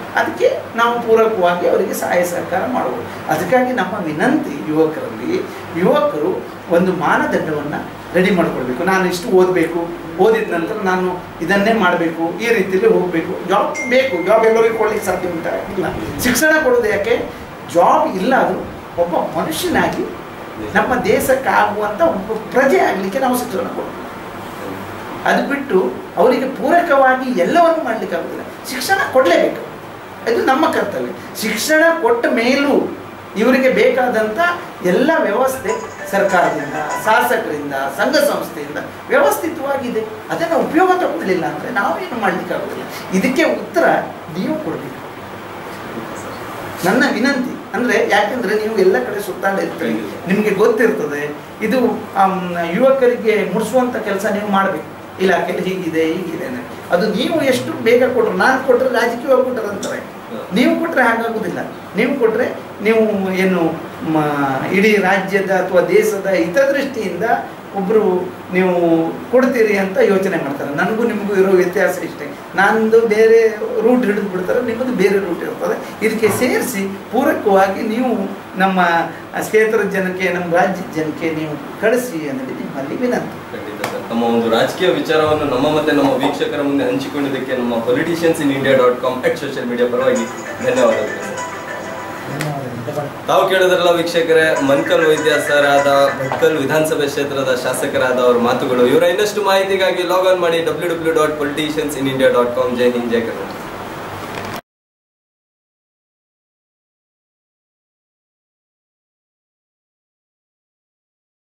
ಅದಕ್ಕೆ ನಾವು ಪೂರಕವಾಗಿ ಅವರಿಗೆ ಸಹಾಯ ಸಹಕಾರ ಮಾಡಬಹುದು ಅದಕ್ಕಾಗಿ ನಮ್ಮ ವಿನಂತಿ ಯುವಕರಲ್ಲಿ ಯುವಕರು ಒಂದು ಮಾನದಂಡವನ್ನು ರೆಡಿ ಮಾಡ್ಕೊಳ್ಬೇಕು ನಾನು ಇಷ್ಟು ಓದಬೇಕು ಓದಿದ ನಂತರ ನಾನು ಇದನ್ನೇ ಮಾಡಬೇಕು ಈ ರೀತಿಯಲ್ಲಿ ಹೋಗಬೇಕು ಜಾಬ್ ಬೇಕು ಜಾಬ್ ಎಲ್ಲರಿಗೂ ಕೊಡ್ಲಿಕ್ಕೆ ಸಾಧ್ಯ ಉಂಟಾ ಇಲ್ಲ ಶಿಕ್ಷಣ ಕೊಡೋದು ಯಾಕೆ ಜಾಬ್ ಇಲ್ಲ ಆದರೂ ಒಬ್ಬ ಮನುಷ್ಯನಾಗಿ ನಮ್ಮ ದೇಶಕ್ಕೆ ಆಗುವಂಥ ಒಬ್ಬ ಪ್ರಜೆ ಆಗಲಿಕ್ಕೆ ನಾವು ಶಿಕ್ಷಣ ಕೊಡಬೇಕು ಅದು ಬಿಟ್ಟು ಅವರಿಗೆ ಪೂರಕವಾಗಿ ಎಲ್ಲವನ್ನು ಮಾಡಲಿಕ್ಕೆ ಆಗುದಿಲ್ಲ ಶಿಕ್ಷಣ ಕೊಡಲೇಬೇಕು ಇದು ನಮ್ಮ ಕರ್ತವ್ಯ ಶಿಕ್ಷಣ ಕೊಟ್ಟ ಮೇಲೂ ಇವರಿಗೆ ಬೇಕಾದಂಥ ಎಲ್ಲ ವ್ಯವಸ್ಥೆ ಸರ್ಕಾರದಿಂದ ಶಾಸಕರಿಂದ ಸಂಘ ಸಂಸ್ಥೆಯಿಂದ ವ್ಯವಸ್ಥಿತವಾಗಿದೆ ಅದನ್ನು ಉಪಯೋಗ ತಗೊಳ್ಳಿಲ್ಲ ಅಂದರೆ ನಾವೇನು ಮಾಡಲಿಕ್ಕೆ ಆಗೋದಿಲ್ಲ ಇದಕ್ಕೆ ಉತ್ತರ ನೀವು ಕೊಡಬೇಕು ನನ್ನ ವಿನಂತಿ ಅಂದರೆ ಯಾಕೆಂದರೆ ನೀವು ಎಲ್ಲ ಕಡೆ ಸುತ್ತಾಡಿರ್ತೀರಿ ನಿಮಗೆ ಗೊತ್ತಿರ್ತದೆ ಇದು ಆಮ್, ಯುವಕರಿಗೆ ಮುಡಿಸುವಂಥ ಕೆಲಸ ನೀವು ಮಾಡಬೇಕು ಇಲಾಖೆಯಲ್ಲಿ ಹೀಗಿದೆ ಹೀಗಿದೆ ಅಂತ. ಅದು ನೀವು ಎಷ್ಟು ಬೇಗ ಕೊಟ್ಟರು ನಾನು ಕೊಟ್ಟರೆ ರಾಜಕೀಯವಾಗಿ ಕೊಟ್ಟರೆ ಅಂತಾರೆ ನೀವು ಕೊಟ್ಟರೆ ಹಾಗಾಗುವುದಿಲ್ಲ ನೀವು ಕೊಟ್ಟರೆ ನೀವು ಏನು ಮ, ಇಡೀ ರಾಜ್ಯದ ಅಥವಾ ದೇಶದ ಹಿತದೃಷ್ಟಿಯಿಂದ ಒಬ್ಬರು ನೀವು ಕೊಡ್ತೀರಿ ಅಂತ ಯೋಚನೆ ಮಾಡ್ತಾರೆ ನನಗೂ ನಿಮಗೂ ಇರೋ ವ್ಯತ್ಯಾಸ ಇಷ್ಟೇ ನಂದು ಬೇರೆ ರೂಟ್ ಹಿಡಿದು ಬಿಡ್ತಾರೆ ನಿಮ್ಮದು ಬೇರೆ ರೂಟ್ ಇರ್ತದೆ ಇದಕ್ಕೆ ಸೇರಿಸಿ ಪೂರಕವಾಗಿ ನೀವು ನಮ್ಮ ಕ್ಷೇತ್ರದ ಜನಕ್ಕೆ ನಮ್ಮ ರಾಜ್ಯದ ಜನಕ್ಕೆ ನೀವು ಕಳಿಸಿ ಅನ್ನೋದು ನಿಮ್ಮಲ್ಲಿ ವಿನಂತಿ ಖಂಡಿತ ಸರ್ ತಮ್ಮ ಒಂದು ರಾಜಕೀಯ ವಿಚಾರವನ್ನು ನಮ್ಮ ಮತ್ತೆ ನಮ್ಮ ವೀಕ್ಷಕರ ಮುಂದೆ ಹಂಚಿಕೊಂಡಿದ್ದಕ್ಕೆ ನಮ್ಮ politicians in India dot com at social media ಪರವಾಗಿ ಧನ್ಯವಾದಗಳು ಸರ್. ತಾವು ಕೇಳಿದ್ರಲ್ಲ ವೀಕ್ಷಕರೇ ಮನ್ಕಲ್ ವೈದ್ಯ ಸರ್ ಆದ ಭಟ್ಕಲ್ ವಿಧಾನಸಭೆ ಕ್ಷೇತ್ರದ ಶಾಸಕರಾದ ಅವರ ಮಾತುಗಳು ಇವರ ಇನ್ನಷ್ಟು ಮಾಹಿತಿಗಾಗಿ ಲಾಗ್ ಆನ್ ಮಾಡಿ W W dot politicians in India dot com ಜೈ ಹಿಂದ್ ಜೈ ಕರ್ನಾಟಕ